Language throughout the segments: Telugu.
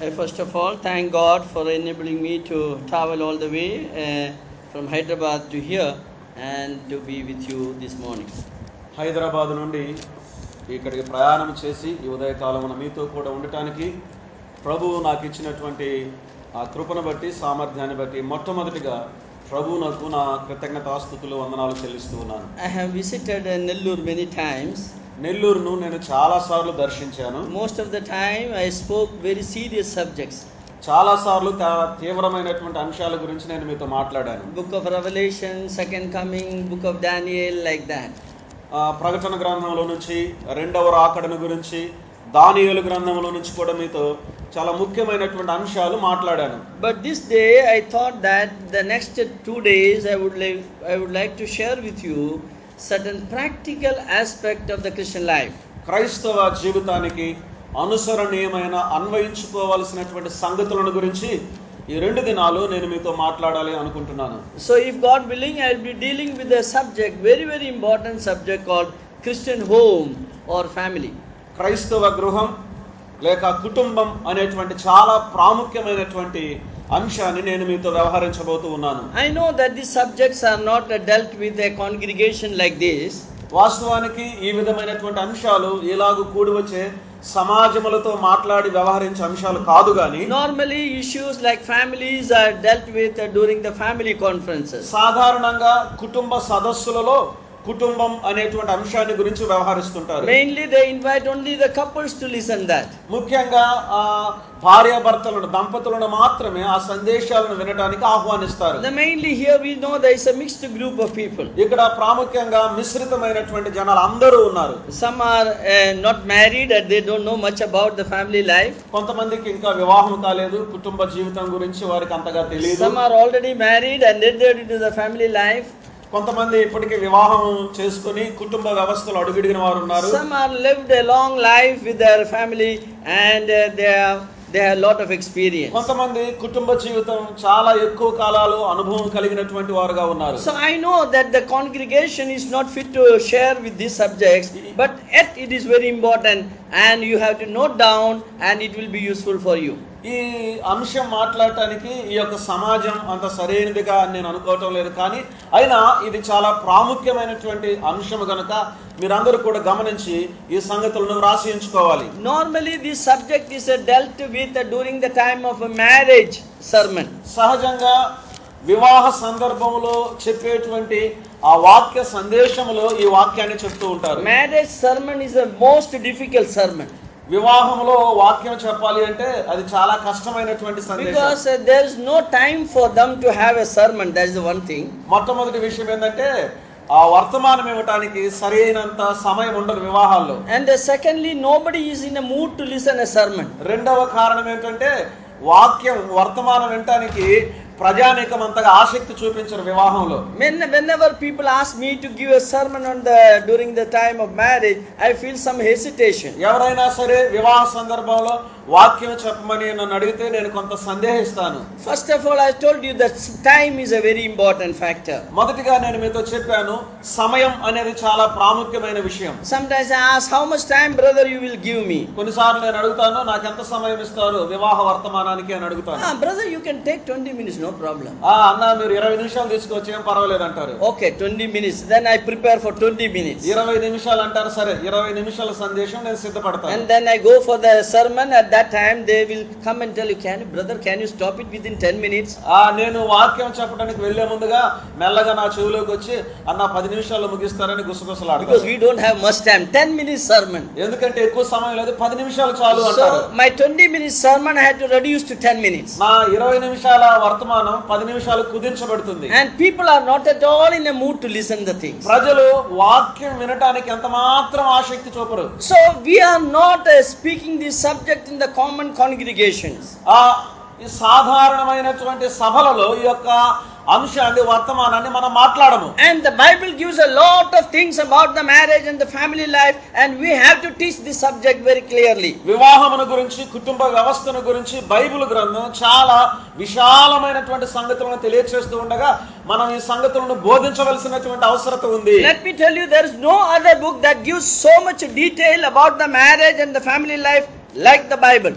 Uh, first of all, thank God for enabling me to travel all the way uh, from Hyderabad to here and to be with you this morning. Hyderabad నుండి ఇక్కడికి ప్రయాణం చేసి ఈ ఉదయకాలమున మీతో కూడా ఉండటానికి ప్రభువు నాకు ఇచ్చినటువంటి ఆ కృపను బట్టి సామర్థ్యాన్ని బట్టి మొట్టమొదటిగా ప్రభువునకు నా కృతజ్ఞతాస్థుతులు వందనాలు చెల్లిస్తూ ఉన్నాను I have visited uh, Nellur many times. నెల్లూరును నేను చాలాసార్లు దర్శించాను Most of the time, I spoke very serious subjects. చాలాసార్లు తా- తీవ్రమైనటువంటి అంశాల గురించి నేను మీతో మాట్లాడాను Book of Revelation, Second Coming, Book of Daniel, like that. ఆ, ప్రకటన గ్రంథంలో నుంచి రెండవ రాకడను గురించి దానియేలు గ్రంథంలో నుంచి కూడా మీతో చాలా ముఖ్యమైనటువంటి అంశాలు మాట్లాడాను But this day, I thought that the next two days, I would like, I would like to share with you certain practical aspect of the Christian life. క్రైస్తవ జీవితానికి అనుసరణీయమైన అన్వయించుకోవలసినటువంటి సంగతులను గురించి ఈ రెండు దినాలు నేను మీతో మాట్లాడాలి అనుకుంటున్నాను So, if God willing, I will be dealing with a subject, very, very important subject called Christian home or family. క్రైస్తవ గృహం లేక కుటుంబం అనేటువంటి చాలా ప్రాముఖ్యమైనటువంటి అంశాన్ని నేను మీతో వ్యవహరించబోతూ ఉన్నాను I know that these subjects are not uh, dealt with a congregation like this, వాస్తవానికి ఈ విధమైనటువంటి అంశాలు ఇలాగూ కూడి వచ్చే సమాజములతో మాట్లాడి వ్యవహరించే అంశాలు కాదు గాని Normally, issues like families are dealt with uh, during the family conferences. సాధారణంగా కుటుంబ సదస్సులలో కుటుంబం అనేటువంటి అంశాన్ని గురించి వ్యవహరిస్తుంటారు Mainly, they invite only the couples to listen that. ముఖ్యంగా ఆ భార్యాభర్తలను దంపతులను మాత్రమే ఆ సందేశాలను వినడానికి ఆహ్వానిస్తారు The mainly here we know there is a mixed group of people. ఇక్కడ ప్రాముఖ్యంగా మిశ్రితమైనటువంటి జనాలు అందరూ ఉన్నారు Some are uh, not married and they don't know much about the family life. కొంతమందికి ఇంకా వివాహం కాలేదు కుటుంబ జీవితం గురించి వారికి అంతగా తెలియదు Some are already married and entered into the family life. కొంతమంది ఇప్పటికే వివాహం చేసుకుని కుటుంబ వ్యవస్థలో అడుగుడిగిన వారు ఉన్నారు Some are lived a long life with their family and uh, they have they have a lot of experience. కొంతమంది కుటుంబ జీవితం చాలా ఎక్కువ కాలాలు అనుభవం కలిగినటువంటి వారుగా ఉన్నారు So I know that the congregation is not fit to share with these subjects, but yet it is very important and you have to note down and it will be useful for you. ఈ అంశం మాట్లాడటానికి ఈ యొక్క సమాజం అంత సరైనదిగా అని నేను అనుకోవటం లేదు కానీ అయినా ఇది చాలా ప్రాముఖ్యమైనటువంటి అంశం గనుక మీరందరూ కూడా గమనించి ఈ సంగతులను వ్రాసి ఉంచుకోవాలి Normally, this subject is uh, dealt with uh, during the time of a marriage sermon. సహజంగా వివాహ సందర్భంలో చెప్పేటువంటి ఆ వాక్య సందేశంలో ఈ వాక్యాన్ని చెప్తూ ఉంటారు Marriage sermon is the most difficult sermon వివాహంలో వాక్యం చెప్పాలి అంటే అది చాలా కష్టమైనటువంటి సందేశం because uh, there is no time for them to have a sermon. That is the one thing. మొట్టమొదటి విషయం ఏంటంటే ఆ వర్తమానం ఇవ్వటానికి సరైనంత సమయం ఉండదు వివాహాల్లో And uh, secondly, nobody is in a mood to listen a sermon. రెండవ కారణం ఏంటంటే వాక్యం వర్తమానం వినటానికి ప్రజానీకం అంతగా ఆసక్తి చూపించరు వివాహంలో When, whenever people ask me to give a sermon on the during the time of marriage, I feel some hesitation. ఎవరైనా సరే వివాహ సందర్భంలో వాక్యం చెప్పమని నన్ను అడిగితే నేను కొంత సందేహిస్తాను First of all, I told you that time is a very important factor. మొదటిగా నేను మీతో చెప్పాను సమయం అనేది చాలా ప్రాముఖ్యమైన విషయం Sometimes I ask, How much time, brother, you will give me? కొన్నిసార్లు నేను అడుగుతాను నాకు ఎంత సమయం ఇస్తారు వివాహ వర్తమానానికి అని అడుగుతాను Ah, brother, you can take 20 minutes, no problem. ఆ అన్న మీరు ఇరవై నిమిషాలు తీసుకొచ్చి ఏం పర్వాలేదు అంటారు Okay, 20 minutes. Then I prepare for 20 minutes. ఇరవై నిమిషాలు అంటారు సరే ఇరవై నిమిషాల సందేశం నేను సిద్ధపడతాను And then I go for the sermon. At that time, they will come and tell you, Can you, brother, can you stop it within 10 minutes? ఆ నేను వాక్యం చెప్పడానికి వెళ్లే ముందుగా మెల్లగా నా చెవిలోకి వచ్చి అన్న పది నిమిషాల్లో ముగిస్తారని Because గుసగుసలాడతారు we don't have much time. 10 minutes sermon. ఎందుకంటే ఎక్కువ సమయం లేదు పది నిమిషాలు చాలు అంటారు So my 20 minutes sermon I had to reduce to 10 minutes. నా ఇరవై నిమిషాల వర్తమానం పది నిమిషాలు కుదించబడుతుంది And people are not at all in a mood to listen the things. ప్రజలు వాక్యం వినటానికి ఎంత మాత్రం ఆసక్తి చూపరు So we are not uh, speaking this subject in the common congregations. ఆ ఈ సాధారణమైనటువంటి సభలలో ఈ యొక్క అంశాన్ని వర్తమానాన్ని మనం మాట్లాడము And the Bible gives a lot of things about the marriage and the family life, and we have to teach this subject very clearly. వివాహమును గురించి కుటుంబ వ్యవస్థను గురించి బైబిల్ గ్రంథం చాలా విశాలమైనటువంటి సంగతులను తెలియచేస్తూ ఉండగా మనం ఈ సంగతులను బోధించవలసినటువంటి అవసరత ఉంది Let me tell you, there is no other book that gives so much detail about the marriage and the family life like the Bible.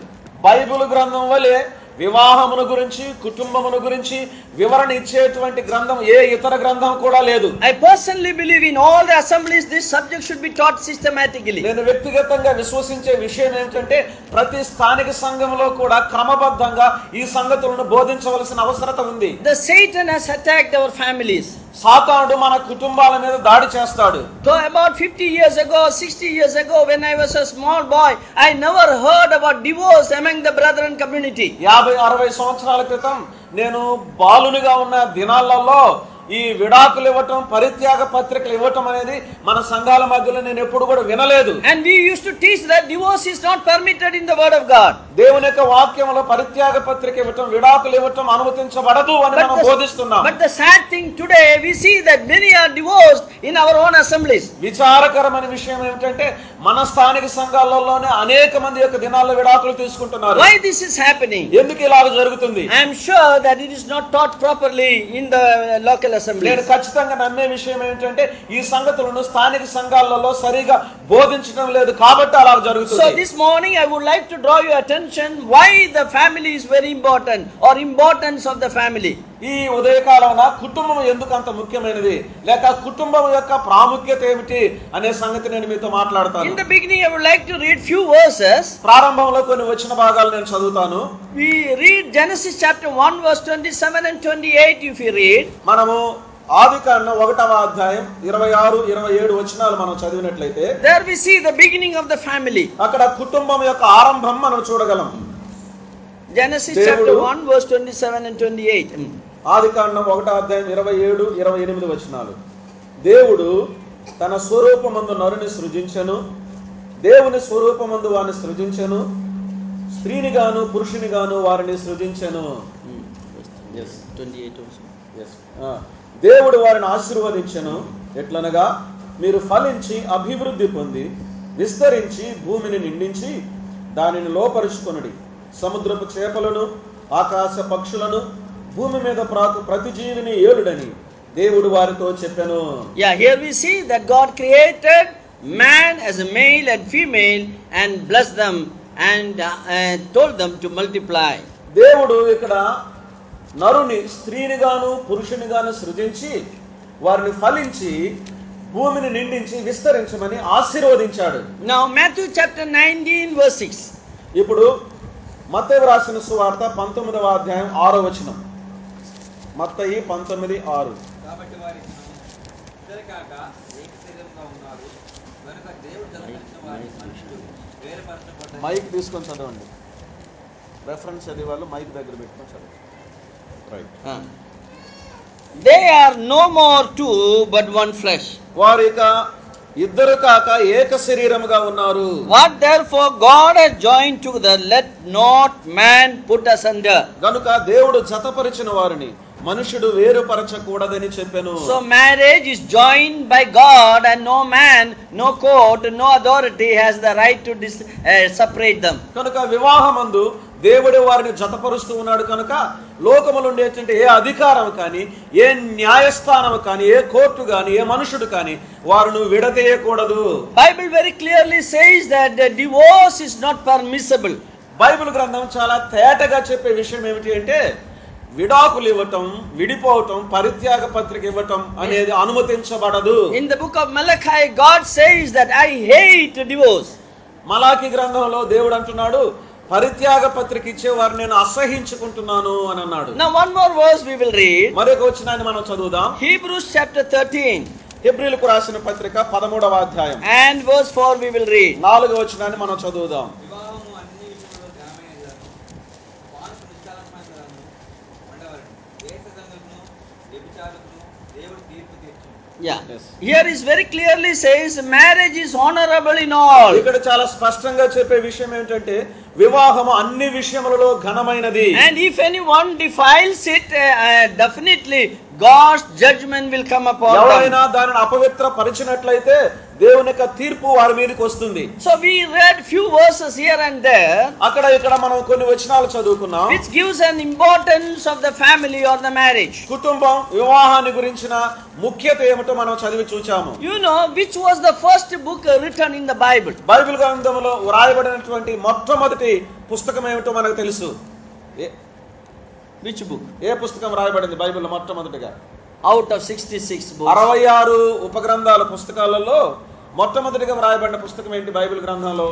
Bible గ్రంథం వలె వివాహమును గురించి కుటుంబమును గురించి వివరణ ఇచ్చేటువంటి గ్రంథం ఏ ఇతర గ్రంథం కూడా లేదు I personally believe in all the assemblies this subject should be taught systematically. నేను వ్యక్తిగతంగా విశ్వసించే విషయం ఏమిటంటే ప్రతి స్థానిక సంఘంలో కూడా క్రమబద్ధంగా ఈ సంగతులను బోధించవలసిన అవసరత ఉంది The Satan has attacked our families. సాతానుడు మన కుటుంబాల మీద దాడి చేస్తాడు So about 50 years ago, 60 years ago, when I was a small boy, I never heard about divorce among the brethren community. యాభై అరవై సంవత్సరాల క్రితం నేను బాలునిగా ఉన్న దినాలలో ఈ విడాకులు ఇవ్వటం పరిత్యాగ పత్రికలు ఇవ్వటం అనేది మన సంఘాల మధ్యలో నేను ఎప్పుడు కూడా వినలేదు And we used to teach that divorce is not permitted in the word of God. దేవుని యొక్క వాక్యంలో పరిత్యాగ పత్రిక ఇవ్వటం విడాకులు ఇవ్వటం అనుమతించబడదు అని మనం the, బోధిస్తున్నాం but the sad thing today, we see that many are divorced in our own assemblies. విచారకరమైన విషయం ఏమిటంటే మన స్థానిక సంఘాలలోనే అనేక మంది యొక్క దినాల్లో విడాకులు తీసుకుంటున్నారు Why this is happening? ఎందుకు ఇలాగ జరుగుతుంది I am sure that it is not taught properly in the local నేను assemblies. ఖచ్చితంగా నమ్మే విషయం ఏంటంటే ఈ సంగతులను స్థానిక సంఘాలలో సరిగా బోధించడం లేదు కాబట్టి అలా So జరుగుతుంది this morning I would like to draw your attention why the family is very important or importance of the family. ఈ ఉదయకాలమున కుటుంబం ఎందుకు అంత ముఖ్యమైనది లేక కుటుంబం యొక్క ప్రాముఖ్యత ఏమిటి అనే సంగతి నేను మీతో In మాట్లాడతాను the beginning I would like to read few verses. ప్రారంభంలో కొన్ని వచ్చిన భాగాలు నేను చదువుతాను We read Genesis chapter 1 verse 27 and 28 if you read. మనము ఆది కాండం ఒకటవ అధ్యాయం ఇరవై ఆరు ఇరవై ఏడు వచనాలు మనం చదివినట్లయితే There we see the beginning of the family. అక్కడ కుటుంబం యొక్క ఆరంభం మనం చూడగలం Genesis దేవుడు- chapter 1 verse 27 and 28. Mm. ఆది కాండం ఒకటో అధ్యాయం ఇరవై ఏడు ఇరవై ఎనిమిది వచనాలు దేవుడు తన స్వరూపమందు నరుని సృజించెను దేవుని స్వరూపమందు వారిని సృజించెను స్త్రీనిగాను పురుషునిగాను వారిని సృజించెను Yes, 28 also. ఆ, దేవుడు వారిని ఆశీర్వదించెను ఎట్లనగా మీరు ఫలించి అభివృద్ధి పొంది విస్తరించి భూమిని నిండించి దానిని లోపరుచుకొనుడి సముద్రపు చేపలను ఆకాశ పక్షులను భూమి మీద ప్రాకు ప్రతి జీవిని ఏలుడని దేవుడు వారితో చెప్పెను Yeah, here we see that God created man as a male and female and blessed them and uh, uh, told them to multiply. దేవుడు ఇక్కడ నరుని స్త్రీనిగాను పురుషునిగాను సృజించి వారిని ఫలించి భూమిని నిండించి విస్తరించమని ఆశీర్వదించాడు Now, Matthew chapter 19, verse 6. ఇప్పుడు మత్తయి రాసిన సువార్త పంతొమ్మిదవ అధ్యాయం ఆరో వచనం మత్తయి పంతొమ్మిది ఆరు కాబట్టి వారి ఇద్దరు కాక ఏక శరీరంగా ఉన్నారు కనుక దేవుడు జలపరిచిన వారి మనుషులు వేరుపరచబడ్డ మైక్ తీసుకొని చదవండి రెఫరెన్స్ చదివే వాళ్ళు మైక్ దగ్గర పెట్టుకొని చదవండి right Uh, They are no more two but one flesh. వారు ఇక ఇద్దరు కాక ఏక శరీరముగా ఉన్నారు What therefore God has joined together, let not man put asunder. గనుక దేవుడు జతపరిచిన వారిని మనుషుడు వేరుపరచకూడదని చెప్పెను So marriage is joined by God, and no man, no court, no authority has the right to dis- uh, separate them. కనుక వివాహమందు దేవుడే వారిని జతపరుస్తూ ఉన్నాడు కనుక లోకములు ఉండేటువంటి ఏ అధికారం కానీ ఏ న్యాయస్థానం కానీ ఏ కోర్టు కానీ ఏ మనుషుడు కానీ వారిని విడదీయకూడదు Bible very clearly says that the divorce is not permissible. Bible గ్రంథం చాలా తేటగా చెప్పే విషయం ఏమిటి అంటే విడాకులు ఇవ్వటం విడిపోవటం పరిత్యాగ పత్రిక ఇవ్వటం అనేది అనుమతించబడదు In the book of Malachi, God says that I hate divorce. మలాకి గ్రంథంలో దేవుడు అంటున్నాడు పరిత్యాగ పత్రిక ఇచ్చేవారు నేను అసహించుకుంటున్నాను అని అన్నాడు Now, one more verse we will read మరొక వచ్చినాన్ని మనం చదువుదాం Hebrews chapter 13 హెబ్రిలకు రాసిన పత్రిక పదమూడవ అధ్యాయం and verse 4 we will read. నాలుగవ వచ్చినాన్ని మనం చదువుదాం వివాహము అన్ని విషయంలో ఘనమైనదను వానకు నిష్కాలమైనదను ఉండవలను దేశదంగకును వ్యభిచారకును దేవుడు తీర్పు తీర్చును Yeah. Yes. Here is very clearly says marriage is honorable in all. ఇక్కడ చాలా స్పష్టంగా చెప్పే విషయం ఏంటంటే వివాహము అన్ని విషయములలో ఘనమైనది And if anyone defiles it, uh, uh, definitely God's judgment will come upon ఎవరైనా them. దానిని అపవిత్ర పరిచినట్లయితే దేవుని యొక్క తీర్పు వారి మీదకి వస్తుంది So we read few verses here and there అక్కడ ఇక్కడ మనం కొన్ని వచనాలు చదువుకున్నాం which gives an importance of the family or the marriage. కుటుంబం వివాహాన్ని గురించిన ముఖ్యత ఏమిటో మనం చదివి చూచాము You know which was the first book uh, written in the Bible? Bible గ్రంథంలో వ్రాయబడినటువంటి మొట్టమొదటి పుస్తకం ఏమిటో మనకు తెలుసు ఏ- Which book? ఏ పుస్తకం రాయబడింది బైబిల్ మొట్టమొదటిగా Out of 66 books. అరవై ఆరు ఉపగ్రంథాల పుస్తకాలలో మొట్టమొదటిగా వ్రాయబడిన పుస్తకం ఏంటి బైబిల్ గ్రంథంలో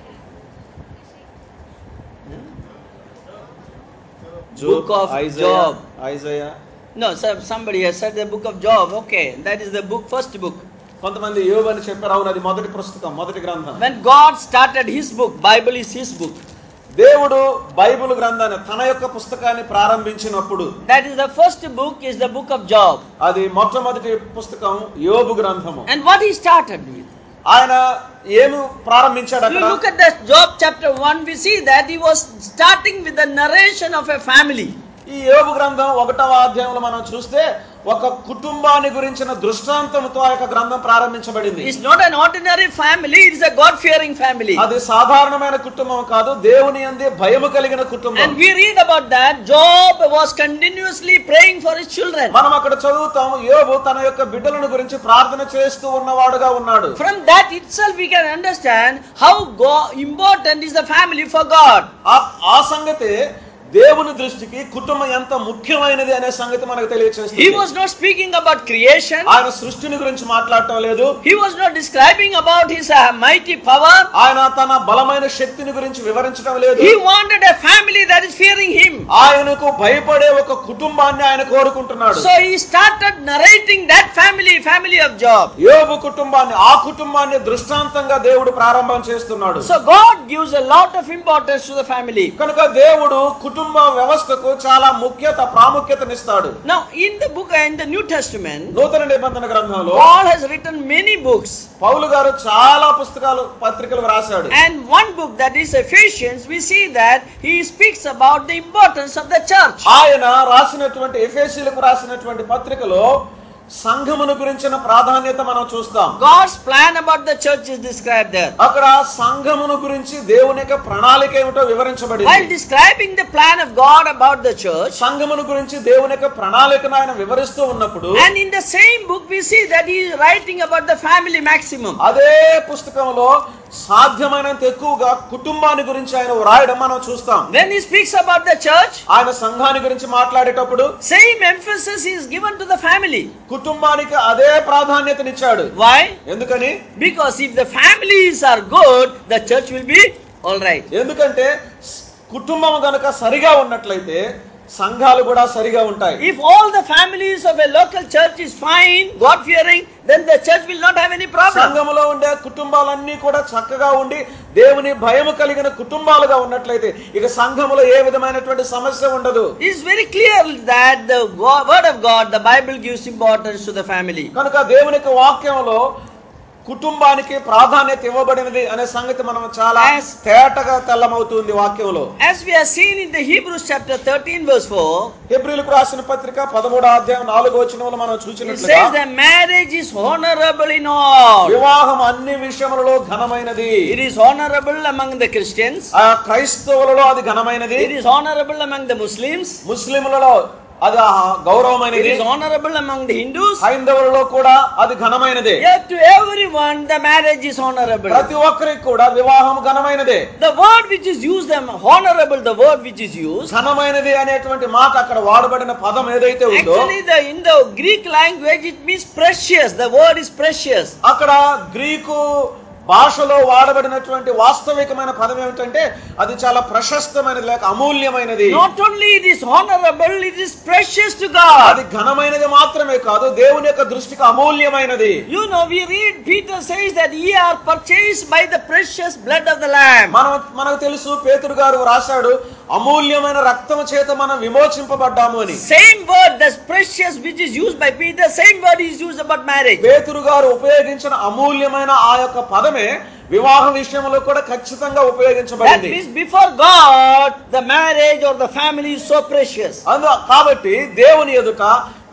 Book of Job. Isaiah No, sir, somebody has said the book of Job. Okay, that is the book, first book. కొంతమంది యోబు అని చెప్పారు అవును అది మొదటి పుస్తకం మొదటి గ్రంథం When God started his book, Bible is his book. దేవుడు బైబిల్ గ్రంథాన్ని తన యొక్క పుస్తకాన్ని ప్రారంభించినప్పుడు That is the first book is the book of Job. అది మొట్టమొదటి పుస్తకం యోబు గ్రంథము And what he started with. ఆయన ఏమి ప్రారంభించాడు You అక్కడ look at the Job chapter 1, we see that he was starting with the narration of a family. ఈ యోబు గ్రంథం ఒకటవ అధ్యాయంలో మనం చూస్తే ఒక కుటుంబాన్ని గురించిన దృష్టాంతంతో ఆ యొక్క గ్రంథం ప్రారంభించబడింది It's not an ordinary family, it is a God fearing family. అది సాధారణమైన కుటుంబం కాదు దేవుని అందే భయము కలిగిన కుటుంబం And we read about that. Job was continuously praying for his children. మనం అక్కడ చదువుతాం యోబు తన యొక్క బిడ్డలను గురించి ప్రార్థన చేస్తూ ఉన్నవాడుగా ఉన్నాడు From that itself, we can understand how go- important is the family for God. ఆ- ఆ సంగతి దేవుని దృష్టికి కుటుంబం ఎంత ముఖ్యమైనది అనే సంగతి మనకు He తెలియచేస్తుంది was not speaking about creation, ఆయన సృష్టిని గురించి మాట్లాడటం లేదు he was not describing about his uh, mighty power. ఆయన తన బలమైన శక్తిని గురించి వివరించడం లేదు He wanted a family that is fearing him. ఆయనకు భయపడే ఒక కుటుంబాన్ని ఆయన కోరుకుంటున్నాడు So he started narrating that family, family of Job. యోబు కుటుంబాన్ని ఆ కుటుంబాన్ని దృష్టాంతంగా దేవుడు ప్రారంభం చేస్తున్నాడు So God gives a lot of importance to the family. కనుక దేవుడు కుటుంబ వ్యవస్థకు చాలా ముఖ్యత ప్రాముఖ్యతనిస్తాడు Now, in the book in the New Testament, నూతన నిబంధన గ్రంథంలో Paul has written many books. పౌలు గారు చాలా పుస్తకాలు పత్రికలు రాశాడు And one book that is Ephesians, we see that he speaks about the importance of the church. ఆయన రాసినటువంటి ఎఫేసీలకు రాసినటువంటి పత్రికలో సంఘమును గురించిన ప్రాధాన్యత మనం చూస్తాం God's plan about the church is described there. అక్కడ సంఘమును గురించి దేవుని యొక్క ప్రణాళిక ఏమిటో While వివరించబడింది describing the plan of God about the church, సంఘమును గురించి దేవుని యొక్క ప్రణాళికను ఆయన వివరిస్తూ ఉన్నప్పుడు and in the same book we see that he is writing about the family maximum. అదే పుస్తకంలో సాధ్యమైనంత ఎక్కువగా కుటుంబాన్ని గురించి ఆయన వ్రాయడం మనం చూస్తాం When he speaks about the church, ఆయన సంఘాన్ని గురించి మాట్లాడేటప్పుడు same emphasis is given to the family. కుటుంబానికి అదే ప్రాధాన్యతనిచ్చాడు Why? ఎందుకని Because if the families are good, the church will be all right. ఎందుకంటే స్- కుటుంబం గనుక సరిగా ఉన్నట్లయితే సంఘాలు కూడా సరిగా ఉంటాయి If all the families of a local church is fine, God fearing, then the church will not have any problem. సంఘములో ఉండే కుటుంబాలన్నీ కూడా చక్కగా ఉండి దేవుని భయము కలిగిన కుటుంబాలుగా ఉన్నట్లయితే ఇక సంఘములో ఏ విధమైనటువంటి సమస్య ఉండదు It is very clear that the go- word of God, the Bible gives importance to the family. కనుక దేవుని యొక్క వాక్యంలో కుటుంబానికి ప్రాధాన్యత ఇవ్వబడినది అనే సంగతి మనం చాలా As- తేటగా తెల్లమవుతుంది వాక్యంలో As we have seen in the Hebrews chapter 13 verse 4, హెబ్రిలకు రాసిన పత్రిక పదమూడో అధ్యాయం నాలుగో వచనంలో మనం it చూసినట్లుగా says that marriage is honorable in all. వివాహం అన్ని విషయములలో ఘనమైనది It is honorable among the Christians. ఆ క్రైస్తవులలో అది ఘనమైనది It is honorable among the Muslims. ముస్లింలలో అది ఆ It గౌరవమైనది is honorable among the Hindus. హైందవులలో కూడా అది ఘనమైనదే Yet to everyone the marriage is honorable. ప్రతి ఒక్కరికి కూడా వివాహం ఘనమైనదే The word which is used, them honorable, the word which is used. ఘనమైనది అనేటువంటి మాట అక్కడ వాడబడిన పదం ఏదైతే ఉందో Actually, the in the Greek language it means precious. The word is precious. అక్కడ గ్రీకు భాషలో వాడబడినటువంటి వాస్తవికమైన పదం ఏమిటంటే అది చాలా ప్రశస్తమైనది లేక అమూల్యమైనది Not only it is honorable, it is precious to అది God. ఘనమైనది మాత్రమే కాదు దేవుని యొక్క దృష్టికి అమూల్యమైనది You know, we read Peter says that ye are purchased by the precious blood of the Lamb. మనం మనకు తెలుసు పేతురు గారు రాశాడు అమూల్యమైన రక్తము చేత మనం విమోచింపబడ్డాము అని Same word, that's precious, which is used by Peter, same word is used about marriage. పేతురు గారు ఉపయోగించిన అమూల్యమైన ఆ యొక్క పదమే వివాహ విషయంలో కూడా ఖచ్చితంగా That ఉపయోగించబడింది means before God, the marriage or the family is so precious. అందు కాబట్టి దేవుని ఎదుట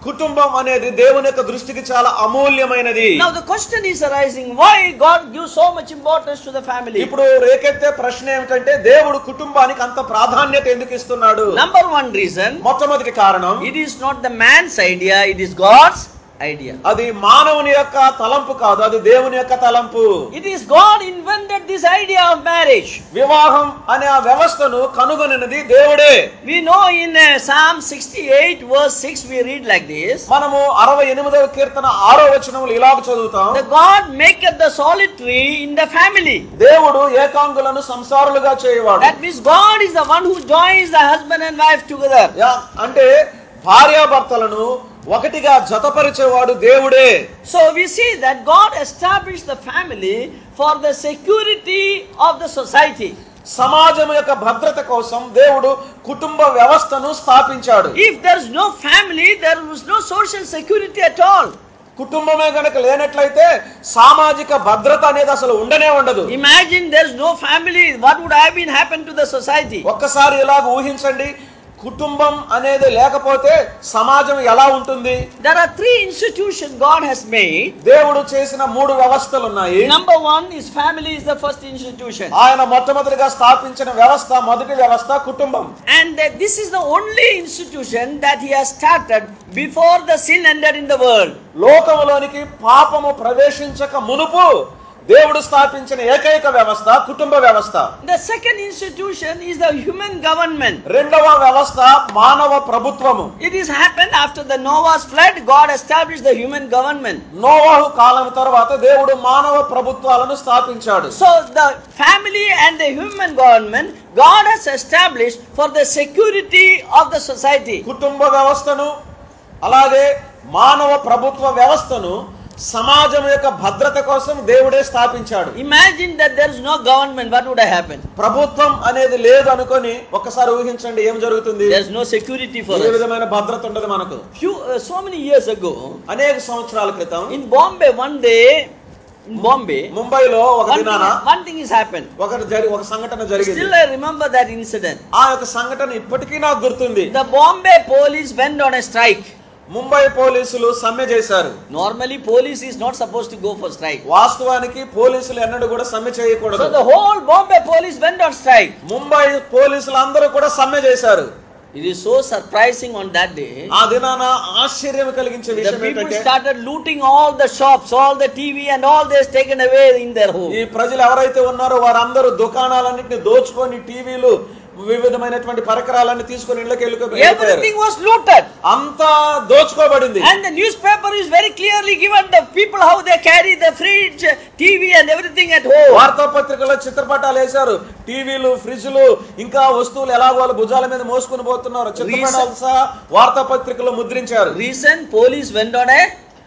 కుటుంబం అనేది దేవుని యొక్క దృష్టికి చాలా అమూల్యమైనది Now the question is arising, why God gives so much importance to the family? ఇప్పుడు రేకెత్తే ప్రశ్న ఏమిటంటే దేవుడు కుటుంబానికి అంత ప్రాధాన్యత ఎందుకు ఇస్తున్నాడు Number one reason, మొట్టమొదటి కారణం it is not the man's idea, it is God's idea. అది మానవుని యొక్క తలంపు కాదు అది దేవుని యొక్క తలంపు It is God invented this idea of marriage. వివాహం అనే ఆ వ్యవస్థను కనుగొనినది దేవుడే We know in uh, Psalm 68 verse 6 we read like this. మనము అరవై ఎనిమిదవ కీర్తన ఆరో వచనములు ఇలాగ చదువుతాం The God maketh the solitary in the family. దేవుడు ఏకాంగులను సంసారులుగా చేయవాడు That means God is the one who joins the husband and wife together. యా- అంటే భార్యాభర్తలను ఒకటిగా జతపరిచేవాడు దేవుడే So we see that God established the family for the security of the society. సమాజం యొక్క భద్రత కోసం దేవుడు కుటుంబ వ్యవస్థను స్థాపించాడు If there is no family, there was no social security at all. కుటుంబమే గనక లేనట్లయితే సామాజిక భద్రత అనేది అసలు ఉండనే ఉండదు Imagine there is no family, what would have been happened to the society? ఒక్కసారి ఇలాగ ఊహించండి కుటుంబం అనేది లేకపోతే సమాజం ఎలా ఉంటుంది There are three institutions God has made. దేవుడు చేసిన మూడు వ్యవస్థలు ఉన్నాయి Number one is family is the first institution. ఆయన మొట్టమొదటిగా స్థాపించిన వ్యవస్థ మొదటి వ్యవస్థ కుటుంబం And uh, this is the only institution that he has started before the sin entered in the world. లోకములోనికి పాపము ప్రవేశించక మునుపు దేవుడు స్థాపించిన ఏకైక వ్యవస్థ కుటుంబ వ్యవస్థ The second institution is the human government. రెండవ వ్యవస్థ మానవ ప్రభుత్వము It is happened after the Noah's flood, God established the human government. నోవాహు కాలం తర్వాత దేవుడు మానవ ప్రభుత్వాలను స్థాపించాడు So the family and the human government, God has established for the security of the society. కుటుంబ వ్యవస్థను అలాగే మానవ ప్రభుత్వ వ్యవస్థను సమాజం యొక్క భద్రత కోసం దేవుడే స్థాపించాడు Imagine that there is no government, what would have happened? ప్రభుత్వం అనేది లేదు అనుకొని ఒక్కసారి ఊహించండి ఏం జరుగుతుంది There is no security for A us. విధమైన భద్రత ఉండదు మనకు Few, uh, so many years ago, అనేక సంవత్సరాల క్రితం in Bombay, one day, in Bombay, ముంబైలో ఒక one దినాన thing, one thing has happened. ఒక జరి ఒక సంఘటన జరిగింది Still, I remember that incident. ఆ యొక్క సంఘటన ఇప్పటికీ నాకు గుర్తుంది The Bombay police went on a strike. Mumbai పోలీసులు సమ్మె చేశారు Normally, police is not supposed to go for strike. వాస్తవానికి పోలీసులు ఎన్నడూ కూడా సమ్మె So చేయకూడదు the whole Bombay police went on strike. Mumbai పోలీసులు అందరూ కూడా సమ్మె చేశారు It is so surprising on that day. ఆ దినాన ఆశ్చర్యం కలిగించే The విషయం people ఏంటంటే started looting all the shops, all the TV and all this taken away in their home. ఈ ప్రజలు ఎవరైతే ఉన్నారో వారందరూ దుకాణాలన్నింటినీ దోచుకొని టీవీలు వివిధమైనటువంటి పరికరాలన్నీ తీసుకొని ఇళ్ళకి వెళ్ళిపోయారు Everything was looted. అంతా దోచుకోబడింది And the newspaper is very clearly given the people how they carry the fridge, TV and everything at home. వార్తాపత్రికలో చిత్రపటాలు వేశారు టీవీలు ఫ్రిడ్జ్లు ఇంకా వస్తువులు ఎలా వాళ్ళ భుజాల మీద మోసుకుని పోతున్నారు చిత్రపటాలు సహా వార్తాపత్రికలో ముద్రించారు Reason police went on a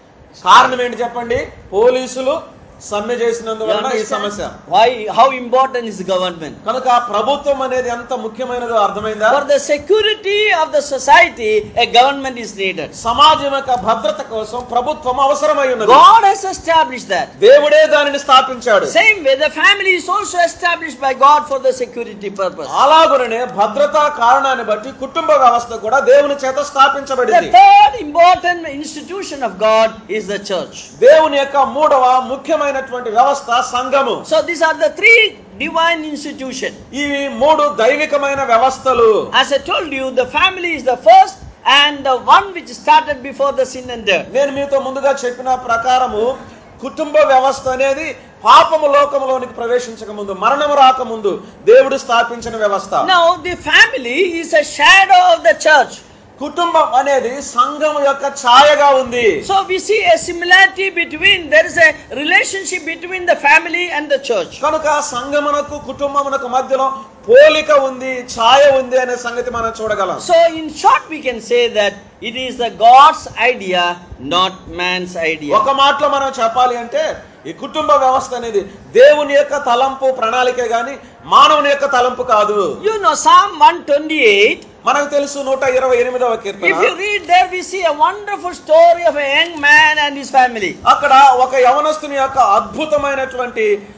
కారణం ఏంటి చెప్పండి పోలీసులు సమ్మె You చేసినందువలన ఈ understand? సమస్య Why? How important is government? కనుక ప్రభుత్వం అనేది ఎంత ముఖ్యమైనదో అర్థమైందా For the security of the society, a government is needed. సమాజం యొక్క భద్రత కోసం ప్రభుత్వం అవసరమై ఉన్నది God has established that. దేవుడే దానిని స్థాపించాడు Same way, the family is also established by God for the security purpose. అలాగుననే భద్రతా కారణాన్ని బట్టి కుటుంబ వ్యవస్థ కూడా దేవుని చేత The స్థాపించబడింది third important institution of God is the church. దేవుని యొక్క మూడవ ముఖ్యమైనటువంటి వ్యవస్థ సంఘము So these are the three divine institutions. ఇవి మూడు దైవికమైన వ్యవస్థలు As I told you, the family is the first and the one which started before the sin entered. నేను మీతో ముందుగా చెప్పిన ప్రకారము కుటుంబ వ్యవస్థ అనేది పాపము లోకములోనికి ప్రవేశించక ముందు మరణము రాకముందు దేవుడు స్థాపించిన వ్యవస్థ Now, the family is a shadow of the church. కుటుంబం అనేది సంఘము యొక్క ఛాయగా ఉంది So we see a similarity between, there is a relationship between the family and the church. కనుక సంఘమునకు కుటుంబమునకు మధ్యలో పోలిక ఉంది ఛాయ ఉంది అనే సంగతి మనం చూడగలం So in short, we can say that it is the God's idea, not man's idea. ఒక మాటలో మనం చెప్పాలి అంటే ఈ కుటుంబ వ్యవస్థ అనేది దేవుని యొక్క తలంపు ప్రణాళికే గాని మానవుని యొక్క తలంపు కాదు You know, Psalm 128, మనకు తెలుసు నూట ఇరవై ఎనిమిదవ if Keerthana you read there, we see a wonderful story of a young man and his family. అక్కడ ఒక యవనస్తుని యొక్క అద్భుతమైనటువంటి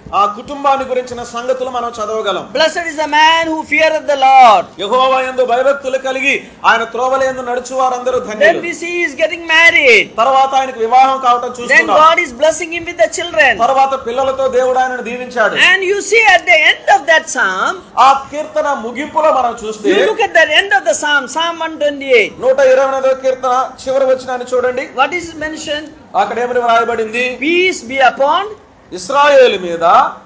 ఆ కుటుంబాన్ని గురించిన సంగతులు మనం చదవగలం Blessed is the man who feareth the Lord. యెహోవా యందు భయభక్తులు కలిగి ఆయన త్రోవలందు నడుచు వారందరూ Then ధన్యులు we see he is getting married. తర్వాత ఆయనకు వివాహం కావటం Then చూస్తున్నాం God is blessing him with the children. తర్వాత పిల్లలతో దేవుడు ఆయనను దీవించాడు And you see at the end of that psalm, ఆ కీర్తన ముగింపులో మనం చూస్తే you look at the end of the psalm, Psalm 128. నూట ఇరవై ఎనిమిదవ కీర్తన చివరి వచ్చినాన్ని చూడండి What is mentioned? అక్కడ ఏమని వ్రాయబడింది Peace be upon. ఇస్రాయేలు మీద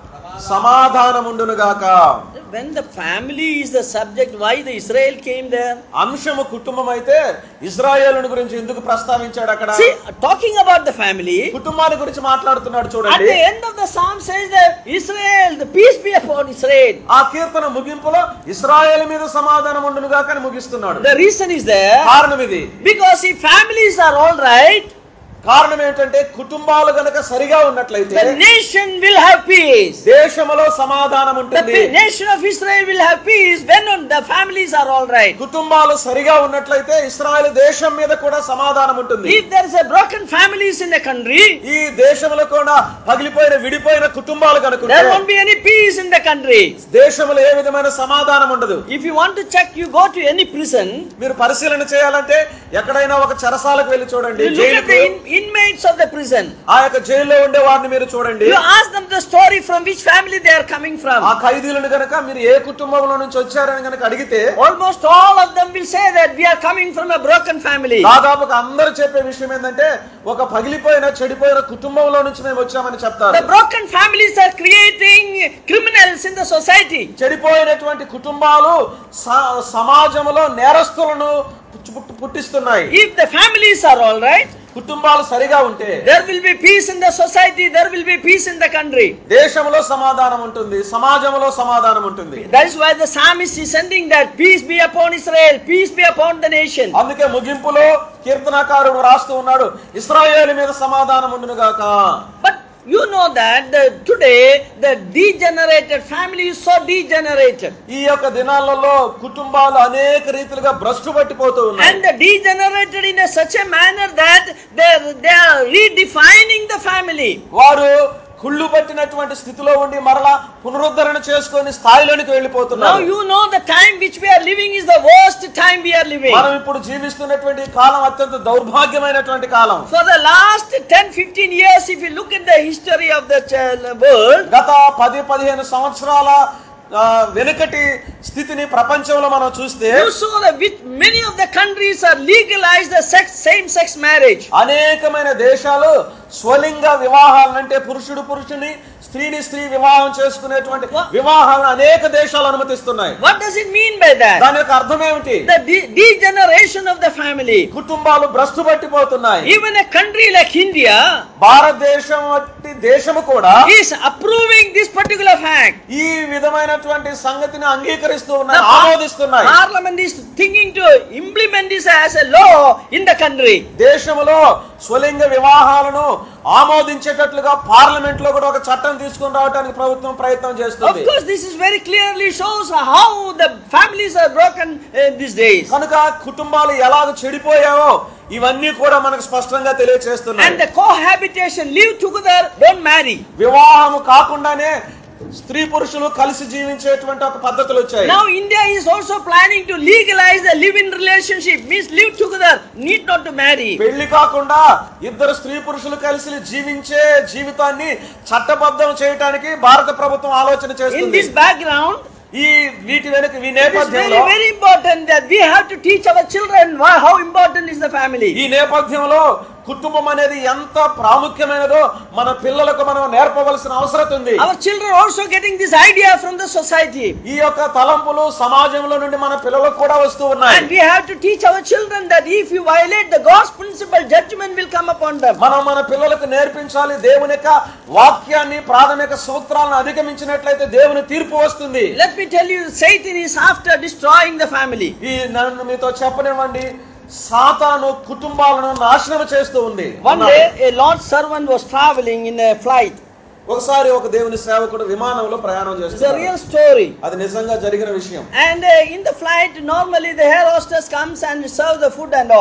సమాధానముండును గాక When the family is the subject, why the Israel came there? అంశము కుటుంబం అయితే ఇజ్రాయేలుని గురించి ఎందుకు ప్రస్తావించాడు అక్కడ See, talking about the family, కుటుంబాన్ని గురించి మాట్లాడుతున్నాడు at చూడండి the end of the psalm says that Israel, the peace be upon Israel. ఆ కీర్తన ముగింపులో ఇస్రాయేల్ మీద సమాధానం ఉండును గాక అని ముగిస్తున్నాడు The reason is there కారణం ఇది because if families are all right, కారణం ఏంటంటే కుటుంబాలు గనక సరిగా ఉన్నట్లయితే the nation will have peace. దేశంలో సమాధానం The ఉంటుంది pe- nation of Israel will have peace when the families are all right. కుటుంబాలు సరిగా ఉన్నట్లయితే ఇస్రాయేల్ దేశం మీద కూడా సమాధానం ఉంటుంది If there is a broken families in the country, ఈ దేశంలో కూడా పగిలిపోయిన విడిపోయిన కుటుంబాలు కనుకుంటే there won't be any peace in the country. దేశంలో ఏ విధమైన సమాధానం ఉండదు If you want to check, you go to any prison, మీరు పరిశీలన చేయాలంటే ఎక్కడైనా ఒక చెరసాలకు వెళ్ళి చూడండి you look at జైలుకు the in- inmates of the prison. ఆ యొక్క జైల్లో ఉండే వారిని మీరు చూడండి You ask them the story from which family they are coming ఆ from. ఖైదీలను గనక మీరు ఏ కుటుంబంలో నుంచి వచ్చారని గనక అడిగితే Almost all of them will say that we are coming from a broken family. దాదాపుగా అందరూ చెప్పే విషయం ఏంటంటే ఒక పగిలిపోయిన చెడిపోయిన కుటుంబంలో నుంచి మేము వచ్చామని చెప్తారు The broken families are creating criminals in the society. చెడిపోయినటువంటి కుటుంబాలు స- సమాజంలో నేరస్తులను పుచ్చు- పుట్టు- పుట్టిస్తున్నాయి If the families are all right, కుటుంబాలు సరిగా ఉంటే there will be peace in the society, there will be peace in the country. దేశంలో సమాధానం ఉంటుంది సమాజంలో సమాధానం ఉంటుంది That is why the psalmist is sending that peace be upon Israel, peace be upon the nation. అందుకే ముగింపులో కీర్తనాకారుడు రాస్తూ ఉన్నాడు ఇస్రాయేల్ మీద సమాధానం ఉండును గాక But you know that the, today the degenerated family is so degenerated. ఈ యొక్క దినాలలో కుటుంబాలు అనేక రీతిలుగా భ్రష్టు పట్టిపోతూ ఉన్నాయి And the degenerated in a such a manner that they, they are redefining the family. వారు కుళ్ళు పట్టినటువంటి స్థితిలో ఉండి మరలా పునరుద్ధరణ చేసుకొని స్థాయిలోనికి Now వెళ్ళిపోతున్నారు you know the time which we are living is the worst time we are living. మనం ఇప్పుడు జీవిస్తున్నటువంటి కాలం అత్యంత దౌర్భాగ్యమైనటువంటి కాలం For the last 10 15 years, if you look at the history of the ch- world, గత పది పదిహేను సంవత్సరాల ఆ, వెనుకటి స్థితిని ప్రపంచంలో మనం చూస్తే you saw that which many of the countries are legalized the sex, same sex marriage. అనేకమైన దేశాలు స్వలింగ వివాహాలను అంటే పురుషుడు పురుషుని స్త్రీని స్త్రీ వివాహం చేసుకునేటువంటి వివాహాలను అనేక దేశాలు అనుమతిస్తున్నాయి What does it mean by that? దాని యొక్క అర్థం ఏమిటి The de- degeneration of the family. కుటుంబాలు భ్రష్టు పట్టిపోతున్నాయి Even a country like India భారతదేశం వంటి దేశము కూడా is approving this particular fact. ఈ విధమైనటువంటి సంగతిని అంగీకరిస్తూ The ఉన్నాయి par- ఆమోదిస్తున్నాయి Parliament is thinking to implement this as a law in the country. దేశంలో స్వలింగ వివాహాలను ఆమోదించేటట్లుగా పార్లమెంట్ లో కూడా ఒక చట్టం తీసుకుని రావడానికి ప్రభుత్వం ప్రయత్నం Of చేస్తుంది course, this is very clearly shows how the families are broken uh, these days. కనుక కుటుంబాలు ఎలాగ చెడిపోయావో ఇవన్నీ కూడా మనకు స్పష్టంగా తెలియచేస్తున్నాయి And the cohabitation, live together, don't marry. వివాహం కాకుండానే స్త్రీ పురుషులు కలిసి జీవించేటువంటి ఒక పద్ధతులు వచ్చాయి Now India is also planning to legalize the live-in relationship, means live together, need not to marry. పెళ్లి కాకుండా ఇద్దరు స్త్రీ పురుషులు కలిసి జీవించే జీవితాన్ని చట్టబద్ధం చేయడానికి భారత ప్రభుత్వం ఆలోచన In చేస్తుంది this background, ఈ వీటి వెనుక ఈ it is very, నేపథ్యంలో very important that we have to teach our children why, how important is the family. ఈ నేపథ్యంలో కుటుంబం అనేది ఎంత ప్రాముఖ్యమైనదో మన పిల్లలకు మనం నేర్పవలసిన అవసరం ఉంది Our children are also getting this idea from the society. ఈ యొక్క తలంపులు సమాజంలో నుండి మన పిల్లలకు కూడా వస్తూ ఉన్నాయి And we have to teach our children that if you violate the God's principle, judgment will come upon them. మనం మన పిల్లలకు నేర్పించాలి దేవుని యొక్క వాక్యాన్ని ప్రాథమిక సూత్రాలను అధిగమించినట్లయితే దేవుని తీర్పు వస్తుంది Let me tell you, Satan is after destroying the family. ఈ నన్ను మీతో చెప్పనివ్వండి సాతాను కుటుంబాలను నాశనం చేస్తూ ఉంది One day, a Lord's servant was traveling in a flight. ఒకసారి ఒక దేవుని సేవకుడు విమానంలో ప్రయాణం It's a చేస్తున్నాడు real story. అది నిజంగా జరిగిన విషయం And uh, in the flight, normally the air hostess comes and serve the food and all.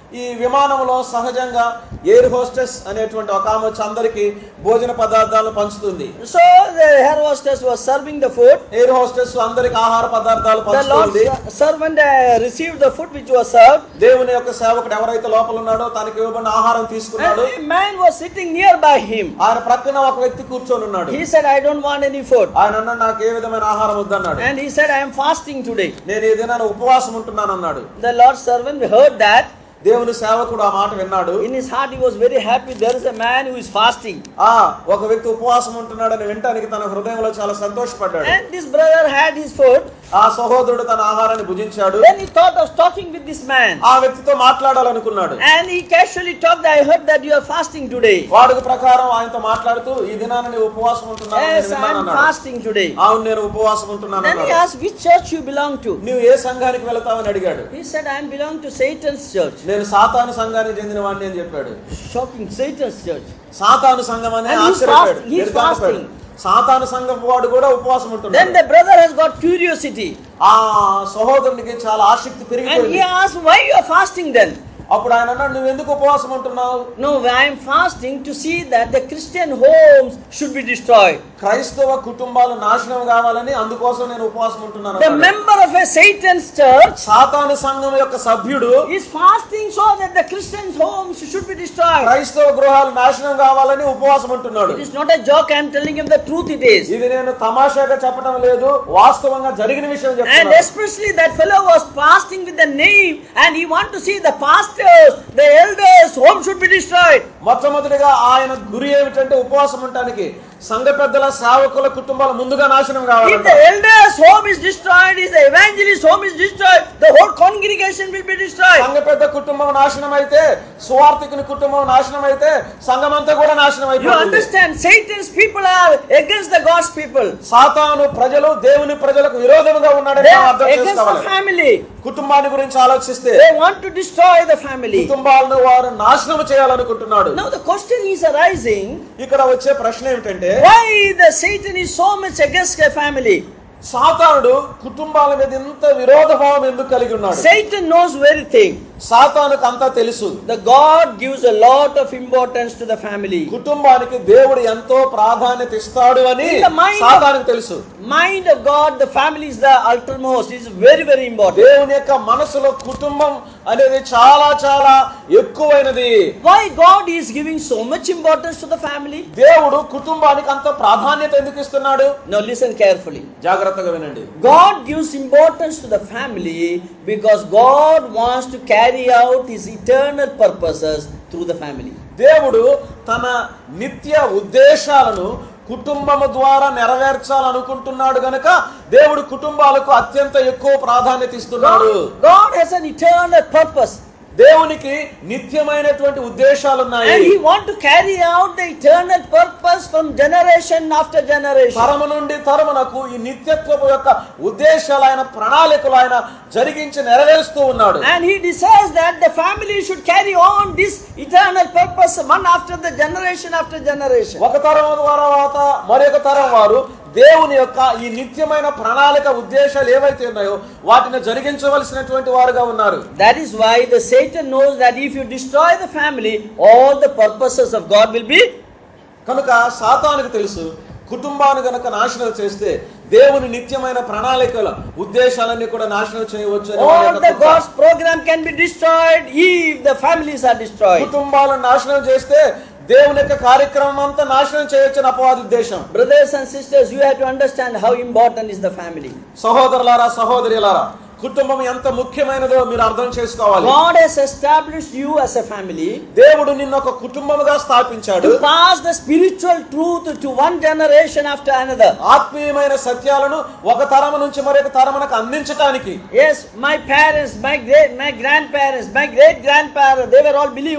ఈ విమానంలో సహజంగా ఎయిర్ హోస్టెస్ అనేటువంటి ఒక ఆమె వచ్చి అందరికి భోజన పదార్థాలను పంచుతుంది So the air hostess was serving the food. Air hostess అందరికి ఆహార పదార్థాలు The Lord's పంచుతుంది servant uh, received the food which was served. దేవుని యొక్క సేవకుడు ఎవరైతే లోపల ఉన్నాడో తనకి ఇవ్వబడిన ఆహారం And తీసుకున్నాడు a man was sitting nearby him. ఆయన ప్రక్కన ఒక వ్యక్తి కూర్చొని ఉన్నాడు He said, I don't want any food. ఆయన అన్నాడు నాకు ఏ విధమైన ఆహారం వద్దన్నాడు And he said, I am fasting today. నేను ఈ దినాన ఉపవాసం ఉంటున్నాను అన్నాడు The Lord's servant heard that. దేవుని సేవకుడు ఆ మాట విన్నాడు In his heart, he was very happy. There is a man who is fasting. ఆ ఒక వ్యక్తి ఉపవాసం ఉంటున్నాడని వినటానికి తన హృదయంలో చాలా సంతోషపడ్డాడు And this brother had his food. ఆ సహోదరుడు తన ఆహారాన్ని భుజించాడు Then he thought of talking with this man. ఆ వ్యక్తితో మాట్లాడాలనుకున్నాడు And he casually talked, I heard that you are fasting today. వాడుక ప్రకారం ఆయనతో మాట్లాడుతూ ఈ దినాన నీవు ఉపవాసం ఉంటున్నావు నేను Yes, I విన్నాను am అన్నాడు. fasting today. అవును నేను ఉపవాసం ఉంటున్నాను Then he అన్నాడు. asked, which church you belong to? నువ్వు ఏ సంఘానికి వెళతావని అడిగాడు He said, I am belong to Satan's church. నేను సాతాను సంఘానికి చెందిన వాడిని అని చెప్పాడు Shocking, Satan's church. సాతాను సంఘం అని And he's ఆశ్చర్యపోయాడు fast- he's ఎరుకాకపోయాడు. fasting. సాతాను సంఘం వాడు కూడా ఉపవాసం Then ఉంటున్నాడు the brother has got curiosity. ఆ సహోదరునికి చాలా ఆసక్తి And he పెరిగిపోయింది asked, why you are fasting then? అప్పుడు ఆయన అన్నాడు నువ్వు ఎందుకు ఉపవాసం ఉంటున్నావు No, I am fasting to see that the Christian homes should be destroyed. క్రైస్తవ కుటుంబాలు నాశనం కావాలని అందుకోసం నేను ఉపవాసం ఉంటున్నాను The అన్నాడు. member of a Satan's church సాతాను సంఘం యొక్క సభ్యుడు is fasting so that the Christian's homes should be destroyed. క్రైస్తవ గృహాలు నాశనం కావాలని ఉపవాసం ఉంటున్నాడు It is not a joke, I am telling him the truth it is. ఇది నేను తమాషాగా చెప్పడం లేదు వాస్తవంగా జరిగిన విషయం And చెప్తున్నాను especially that fellow was fasting with the name and he want to see the pastors, the elders, home should be destroyed. మొట్టమొదటిగా ఆయన గురి ఏమిటంటే ఉపవాసం ఉండటానికి సంఘ పెద్దల సేవకుల కుటుంబాలు ముందుగా నాశనం If కావాలి the elders' home is destroyed, if the evangelist's home is destroyed, the whole congregation will be destroyed. సంఘ పెద్ద కుటుంబం నాశనం అయితే సువార్థికుని కుటుంబం నాశనం అయితే సంఘం అంతా కూడా నాశనం You అయిపోతుంది understand, Satan's people are against the God's people. సాతాను ప్రజలు దేవుని ప్రజలకు విరోధంగా ఉన్నాడని They మనం are అర్థం against the చేసుకోవాలి family. కుటుంబాన్ని గురించి ఆలోచిస్తే They want to destroy the family. కుటుంబాలను వారు నాశనం చేయాలనుకుంటున్నాడు Now the question is arising, ఇక్కడ వచ్చే ప్రశ్న ఏమిటంటే why the Satan is so much against a family? సాతానుడు కుటుంబాల మీద ఇంత విరోధభావం ఎందుకు కలిగి ఉన్నాడు Satan knows very thing. సాతానుకు అంతా తెలుసు The God gives a lot of importance to the family. కుటుంబానికి దేవుడు ఎంతో ప్రాధాన్యత ఇస్తాడు అని In the mind of- సాతానుకు తెలుసు Mind of God, the family is the ultramost. It is very, very important. దేవుని యొక్క మనసులో కుటుంబం అనేది చాలా చాలా ఎక్కువైనది Why God is giving so much importance to the family? దేవుడు కుటుంబానికి అంత ప్రాధాన్యత ఎందుకు ఇస్తున్నాడు Now listen carefully. జాగ్రత్తగా వినండి God gives importance to the family because God wants to carry out his eternal purposes through the family. దేవుడు తన నిత్య ఉద్దేశాలను కుటుంబము ద్వారా నెరవేర్చాలనుకుంటున్నాడు గనక దేవుడు కుటుంబాలకు అత్యంత ఎక్కువ ప్రాధాన్యత ఇస్తున్నాడు God, God has an eternal purpose దేవునికి నిత్యమైనటువంటి ఉద్దేశాలు ఉన్నాయి and he want to carry out the eternal purpose from generation after generation. తరము నుండి తరమునకు ఈ నిత్యత్వపు యొక్క ఉద్దేశాలు ఆయన ప్రణాళికలు ఆయన జరిగించి నెరవేరుస్తూ ఉన్నాడు And he desires that the family should carry on this eternal purpose one after the generation after generation. ఒక తరం తర్వాత మరొక తరం వారు దేవుని యొక్క ఈ నిత్యమైన ప్రణాళిక ఉద్దేశాలు ఏవైతే ఉన్నాయో వాటిని జరిగించవలసినటువంటి వారుగా ఉన్నారు That is why the Satan knows that if you destroy the family, all the purposes of God will be కనుక సాతానికి తెలుసు కుటుంబాన్ని గనక నాశనం చేస్తే దేవుని నిత్యమైన ప్రణాళికల ఉద్దేశాలన్నీ కూడా నాశనం చేయవచ్చు అనే వారి all యొక్క the తత్వం. God's program can be destroyed if the families are destroyed. కుటుంబాలను నాశనం చేస్తే దేవుని యొక్క కార్యక్రమం అంతా నాశనం చేయొచ్చు అని అపవాది ఉద్దేశం Brothers and sisters, you have to understand how important is the family. సహోదరులారా సహోదరులారా కుటుంబం ఎంత ముఖ్యమైనదో మీరు అర్థం చేసుకోవాలి God has established you as a family దేవుడు నిన్ను ఒక కుటుంబముగా స్థాపించాడు to pass the spiritual truth to one generation after another. ఆత్మీయమైన సత్యాలను ఒక తరము నుంచి మరొక తరమునకు అందించటానికి Yes, my parents, my great, my grandparents, my great grandparents, they were all believers.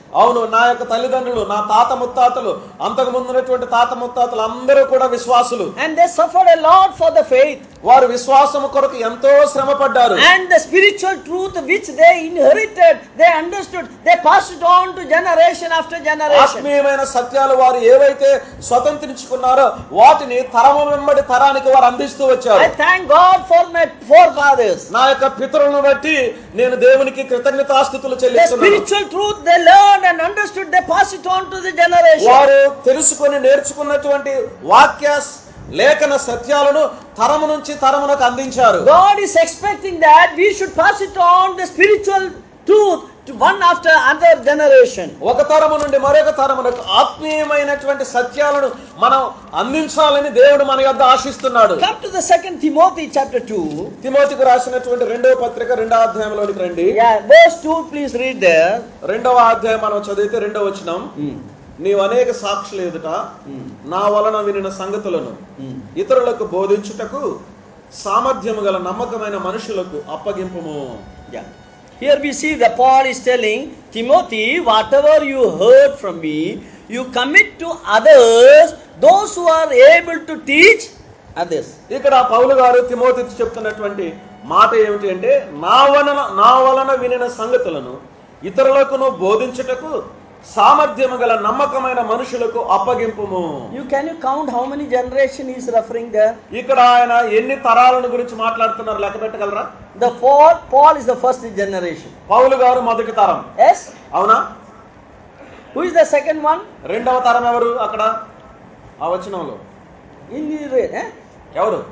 అవును నా యొక్క తల్లిదండ్రులు నా తాత ముత్తాతలు అంతకు ముందు ఉన్నటువంటి తాత ముత్తాతలు అందరూ కూడా విశ్వాసులు And they suffered a lot for the faith. వారు విశ్వాసము కొరకు ఎంతో శ్రమ పడ్డారు And the spiritual truth which they inherited, they understood, they passed it on to generation after generation. ఆత్మీయమైన సత్యాలు వారు ఏవైతే స్వతంత్రించుకున్నారో వాటిని తరము వెంబడి తరానికి వారు అందిస్తూ వచ్చారు I thank God for my forefathers. నా యొక్క పితరులను బట్టి నేను దేవునికి కృతజ్ఞతాస్థుతులు The చెల్లిస్తున్నాను spiritual truth they learned and understood, they pass it on to the generation. వారు తెలుసుకొని నేర్చుకున్నటువంటి వాక్య లేఖన సత్యాలను తరము నుంచి తరమునకు అందించారు God is expecting that we should pass it on the spiritual truth to one after another generation. ఒక తరము నుండి మరొక తరమునకు ఆత్మీయమైనటువంటి సత్యాలను మనం అందించాలని దేవుడు మన యొద్ద ఆశిస్తున్నాడు Come to the second Timothy chapter 2. తిమోతికి రాసినటువంటి రెండవ పత్రిక రెండవ అధ్యాయంలోనికి రండి Yeah, verse 2, please read there. రెండవ అధ్యాయం మనం చదివితే రెండవ వచనం నీవు అనేక సాక్షులు ఎదుట నా వలన వినిన సంగతులను ఇతరులకు బోధించుటకు సామర్థ్యము గల నమ్మకమైన మనుషులకు అప్పగింపుము Yeah. Here we see that Paul is telling Timothy, whatever you heard from me, you commit to others, those who are able to teach others. ఇక్కడ పౌలు గారు తిమోతి చెప్తున్నటువంటి మాట ఏమిటి అంటే నా వలన నా వలన వినిన సంగతులను ఇతరులకును బోధించుటకు సామర్థ్యము గల నమ్మకమైన మనుషులకు అప్పగింపుము You can you count how many generation he is referring there? ఇక్కడ ఆయన ఎన్ని తరాలను గురించి మాట్లాడుతున్నారు లెక్క పెట్టగలరా The Paul, Paul is the first generation. పౌలు గారు మొదటి తరం Yes? అవునా Who is the second one? రెండవ తరం ఎవరు అక్కడ ఆ వచనంలో In the, eh? ఎవరు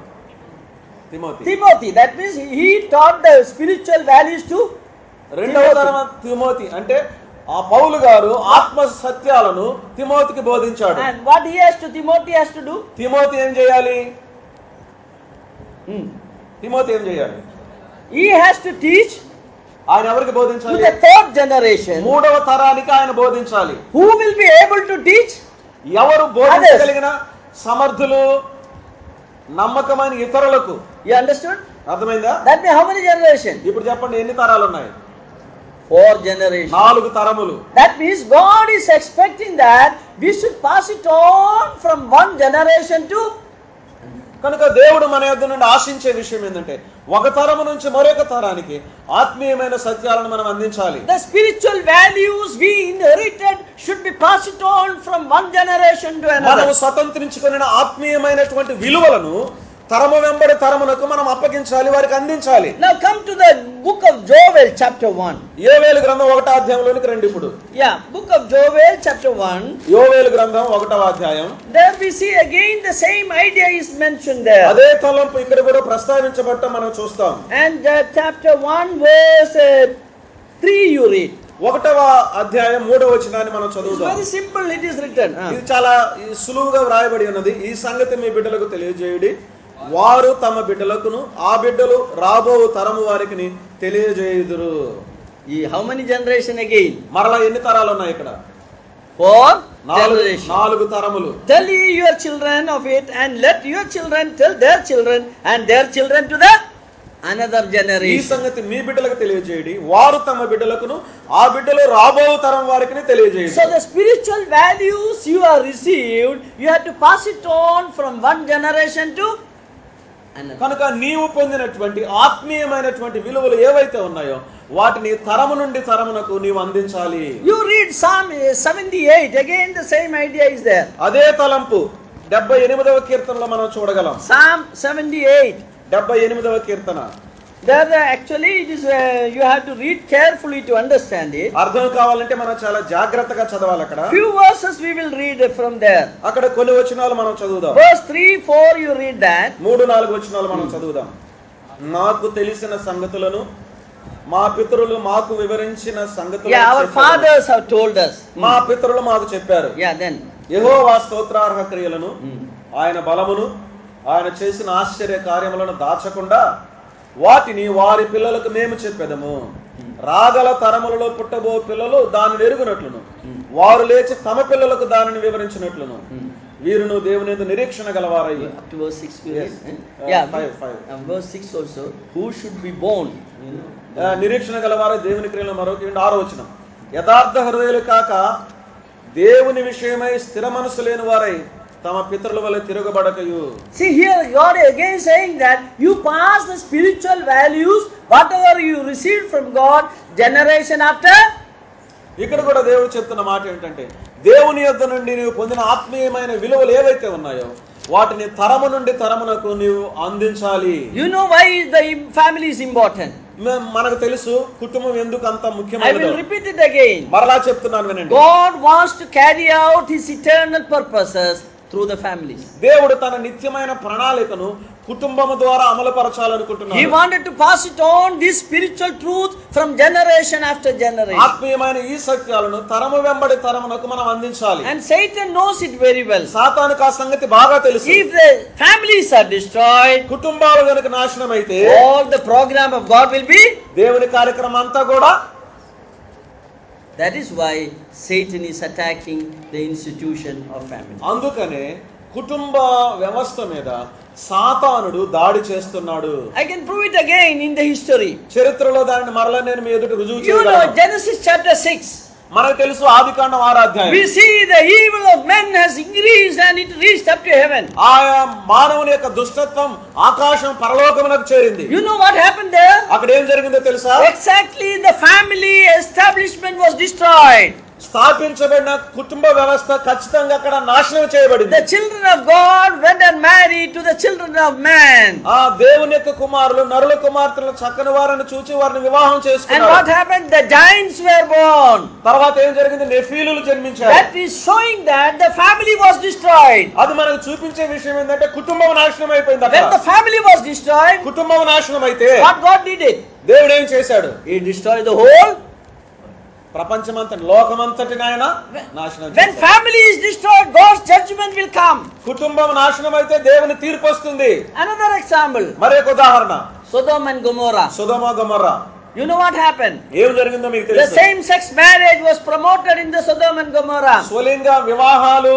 Timothy Timothy. That means he, he taught the spiritual values to రెండవ తరం తిమోతి అంటే ఆ పౌలు గారు ఆత్మ సత్యాలను తిమోతికి బోధించాడు and what he has to Timothy has to do? Timothy ఏం చేయాలి Hmm. తిమోతి ఏం చేయాలి He has to teach ఆయన ఎవరికి to బోధించాలి the third generation. మూడవ తరానికి ఆయన బోధించాలి Who will be able to teach? ఎవరు బోధించగలిగిన సమర్థులు నమ్మకమైన ఇతరులకు You understood? అర్థమైందా That means how many generation? ఇప్పుడు చెప్పండి ఎన్ని తరాలు ఉన్నాయి Four generation. నాలుగు తరములు That means God is expecting that we should pass it on from one generation to కనుక దేవుడు మన యొద్ద నుండి ఆశించే విషయం ఏంటంటే ఒక తరము నుంచి మరొక తరానికి ఆత్మీయమైన సత్యాలను మనం అందించాలి the spiritual values we inherited should be passed it on from one generation to మనము another. స్వతంత్రించుకున్న ఆత్మీయమైనటువంటి విలువలను తరము వెంబడి తరమునకు మనం అప్పగించాలి వారికి అందించాలి Now come to the book of Joel, chapter 1. యోవేలు గ్రంథం ఒకటో అధ్యాయంలోనికి రండి ఇప్పుడు Yeah, book of Joel, chapter 1. యోవేలు గ్రంథం ఒకటవ అధ్యాయం There we see again the same idea is mentioned there. అదే తలంపు ఇక్కడ కూడా ప్రస్తావించబడటం మనం చూస్తాం And uh, chapter 1, verse uh, 3 you read. ఒకటవ అధ్యాయం మూడవ వచనాన్ని మనం It's చదువుదాం very simple, it is written. Ah. ఇది చాలా ఈ సులువుగా వ్రాయబడి ఉన్నది ఈ సంగతి మీ బిడ్డలకు తెలియజేయుడి వారు తమ బిడ్డలకును ఆ బిడ్డలు రాబో తరము వారికి తెలియజేయుదురు Ye- How many generation again? మరలా ఎన్ని తరాలు ఉన్నాయి ఇక్కడ Four నాలుగు generation. నాలుగు తరములు Tell ye your children of it, and let your children tell their children, and their children to the another ఈ generation. సంగతి మీ బిడ్డలకు తెలియజేయడి వారు తమ బిడ్డలకును ఆ బిడ్డలు రాబో తరం వారికి So తెలియజేయడు the spiritual values you are received, you have to pass it on from one generation to another. కనుక నీవు పొందినటువంటి ఆత్మీయమైనటువంటి విలువలు ఏవైతే ఉన్నాయో వాటిని తరము నుండి తరమునకు నీవు అందించాలి You read Psalm uh, 78, again the same idea is there. అదే తలంపు డెబ్బై ఎనిమిదవ కీర్తనలో మనం చూడగలం Psalm 78. డెబ్బై ఎనిమిదవ కీర్తన There uh, actually it is uh, you have to read carefully to understand it. అర్థం కావాలంటే మనం చాలా జాగ్రత్తగా చదవాలి అక్కడ Few verses we will read from there. అక్కడ కొన్ని వచనాలు మనం చదువుదాం Verse 3, 4 you read that. మూడు నాలుగు వచనాలు మనం చదువుదాం నాకు తెలిసిన సంగతులను మా పితరులు మాకు వివరించిన సంగతులను Yeah, our చెప్పారు. fathers have told us. మా పితరులు మాకు చెప్పారు Yeah, then. యెహోవా స్తోత్రార్హ క్రియలను ఆయన బలమును ఆయన చేసిన ఆశ్చర్య కార్యములను దాచకుండా వాటిని వారి పిల్లలకు మేము చెప్పెదము రాగల తరములలో పుట్టబో పిల్లలు దానిని ఎరుగునట్లును వారు లేచి తమ పిల్లలకు దానిని వివరించినట్లును వీరును దేవుని యందు నిరీక్షణ గలవారయ్యి Up to verse 6 we Yes. read. eh? Uh, yeah, five, five. uh, verse 6 also. Who should be born? You know, ఆ, నిరీక్షణ గలవారు దేవుని క్రియలు మరొక ఏంటి? ఆరో వచనం యథార్థ హృదయులు కాక దేవుని విషయమై స్థిర మనసు లేని వారై తమ పితరుల వల్ల తిరగబడకయు See here, God again saying that you pass the spiritual values, whatever you received from God, generation after. ఇక్కడ కూడా దేవుడు చెప్తున్న మాట ఏంటంటే దేవుని యొద్ద నుండి నీవు పొందిన ఆత్మీయమైన విలువలు ఏవైతే ఉన్నాయో వాటిని తరము నుండి తరమునకు నీవు అందించాలి You know why the im- family is important. మ- మనకు తెలుసు కుటుంబం ఎందుకు అంత I ముఖ్యమైనదో will repeat it again. మరలా చెప్తున్నాను వినండి God wants to carry out His eternal purposes through the families. దేవుడు తన నిత్యమైన ప్రణాళికను కుటుంబము ద్వారా He అమలుపరచాలనుకుంటున్నాడు wanted to pass it on, this spiritual truth, from generation after generation. ఆత్మీయమైన ఈ సత్యాలను తరము వెంబడి తరమునకు మనం అందించాలి And Satan knows it very well. సాతానికి ఆ సంగతి బాగా తెలుసు If the families are destroyed, కుటుంబాలు గనుక నాశనం అయితే all the program of God will be. దేవుని కార్యక్రమం అంతా కూడా That is why Satan is attacking the institution of family. అందుకనే కుటుంబ వ్యవస్థ మీద సాతానుడు దాడి చేస్తున్నాడు I can prove it again in the history. చరిత్రలో దానిని మరలా నేను మీ ఎదుట రుజువు You know, చేయగలను Genesis chapter 6. మనకు తెలుసు ఆదికాండం ఆరాధ్యాయం We see the evil of men has increased and it reached up to heaven. ఆయా మానవుని యొక్క దుష్టత్వం ఆకాశం పరలోకమునకు చేరింది You know what happened there? అక్కడ ఏం జరిగిందో తెలుసా Exactly, the family establishment was destroyed. స్థాపించబడిన కుటుంబ వ్యవస్థ ఖచ్చితంగా అక్కడ నాశనం చేయబడింది The children of God went and married to the children of man. ఆ దేవుని యొక్క కుమారులు నరుల కుమార్తెలు చక్కని వారిని చూచి వారిని వివాహం And what చేసుకున్నారు happened? The giants were born. తర్వాత ఏం జరిగింది నెఫీలులు జన్మించారు That is showing that the family was destroyed. అది మనకు చూపించే విషయం ఏంటంటే కుటుంబం నాశనం అయిపోయింది When the అక్కడ family was destroyed, కుటుంబం నాశనం అయితే what God did it? దేవుడు ఏం చేశాడు He destroyed the whole. ప్రపంచమంతా లోకమంతటిని ఆయన నాశనం When చేశాడు. family is destroyed, God's judgment will come. కుటుంబం నాశనం అయితే దేవుని తీర్పు వస్తుంది Another example మరి ఒక ఉదాహరణ Sodom and Gomorrah. సుధమ గొమర్ర You know what happened? ఏం జరిగిందో మీకు The తెలుసు same sex marriage was promoted in the Sodom and Gomorrah. స్వలింగ వివాహాలు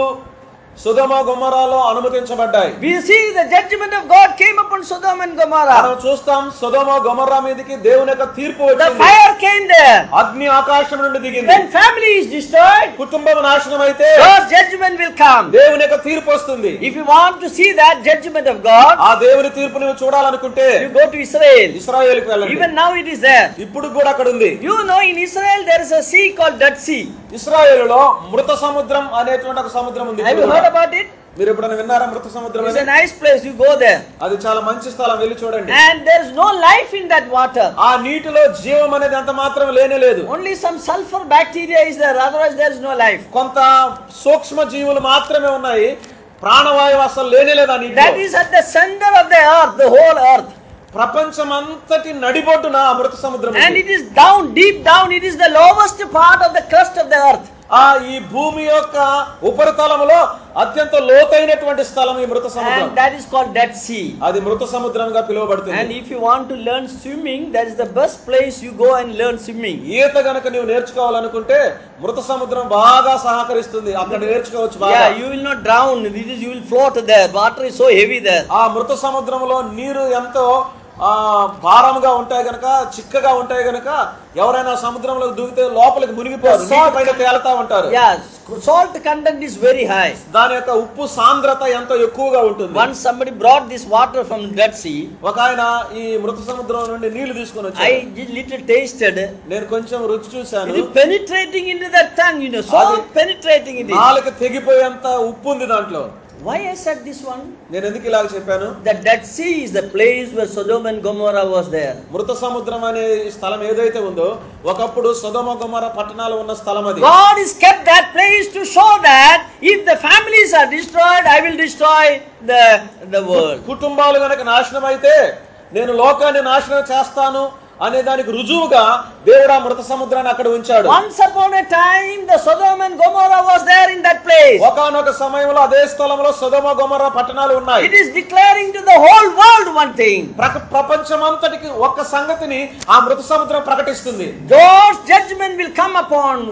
సుధమ గుమ్మరాలో అనుమతించబడ్డాయి We see the judgment of God came upon Sodom and మనం Gomorrah. చూస్తాం సుధమ గుమర్రా మీదకి దేవుని యొక్క తీర్పు The వచ్చింది fire came there. అగ్ని ఆకాశం నుండి దిగింది When family is destroyed, కుటుంబం నాశనం అయితే God's judgment will come. దేవుని యొక్క తీర్పు వస్తుంది If you want to see that judgment of God, ఆ దేవుని తీర్పు నువ్వు చూడాలనుకుంటే you go to Israel. ఇస్రాయేల్కి వెళ్ళండి Even now it is there. ఇప్పుడు కూడా అక్కడ ఉంది You know, in Israel there is a sea called Dead Sea. ఇస్రాయేలులో మృత సముద్రం అనేటువంటి ఒక సముద్రం ఉంది Have ఇప్పుడు you heard కూడా. about it? మీరు ఎప్పుడైనా విన్నారా మృత సముద్రం It's a అని? nice place. You go there. అది చాలా మంచి స్థలం వెళ్ళి చూడండి And there is no life in that water. ఆ నీటిలో జీవం అనేది అంత మాత్రం లేనే లేదు Only some sulfur bacteria is there. Otherwise, there is no life. కొంత సూక్ష్మ జీవులు మాత్రమే ఉన్నాయి ప్రాణవాయువు అసలు లేనే లేదు ఆ That నీటిలో is at the center of the earth, the whole earth. ప్రపంచమంతటి నడిబొడ్డున ఆ మృత సముద్రం And ఉంది. it is down, deep down. It is the lowest part of the crust of the earth. ఆ ఈ భూమి యొక్క ఉపరితలములో అత్యంత లోతైనటువంటి స్థలం ఈ మృత సముద్రం And that is called Dead Sea. అది మృత సముద్రంగా And పిలువబడుతుంది if you want to learn swimming, that is the best place you go and learn swimming. ఈత గనక నీవు నేర్చుకోవాలనుకుంటే మృత సముద్రం బాగా సహకరిస్తుంది అక్కడ నేర్చుకోవచ్చు బాగా Yeah, you will not drown. This is you will float there. Water is so heavy there. ఆ మృత సముద్రంలో నీరు ఎంతో ఆ భారంగా ఉంటాయి గనక చిక్కగా ఉంటాయి గనక ఎవరైనా సముద్రంలో దూకితే లోపలికి మునిగిపోరు The salt- నీటి పైన తేలుతా ఉంటారు Yeah, salt content is very high. దాని యొక్క ఉప్పు సాంద్రత ఎంతో ఎక్కువగా ఉంటుంది Once somebody brought this water from Dead Sea, ఒక ఆయన ఈ మృత సముద్రం నుండి నీళ్లు తీసుకొని వచ్చాడు I just little tasted. నేను కొంచెం రుచి చూశాను It is penetrating into the tongue, you know, so Adi- penetrating it is. నాలుక తెగిపోయేంత ఉప్పు ఉంది దాంట్లో Why I said this one? నేను ఎందుకు ఇలాగ చెప్పాను The Dead Sea is the place where Sodom and Gomorrah was there. మృత సముద్రం అనే స్థలం ఏదైతే ఉందో ఒకప్పుడు సుధమ గుమర పట్టణాలు ఉన్న స్థలం అది God has kept that place to show that if the families are destroyed, I will destroy the, the world. కుటుంబాలు గనక నాశనం అయితే నేను లోకాన్ని నాశనం చేస్తాను అనే దానికి రుజువుగా దేవుడు ఆ మృత సముద్రాన్ని అక్కడ ఉంచాడు Once upon a time, the Sodom and Gomorrah was there in that place. ఒకనొక సమయంలో అదే స్థలంలో సుధమ గుమర పట్టణాలు ఉన్నాయి It is declaring to the whole world one thing. ప్రక- ప్రపంచమంతటికి ఒక్క సంగతిని ఆ మృత సముద్రం ప్రకటిస్తుంది God's judgment will come upon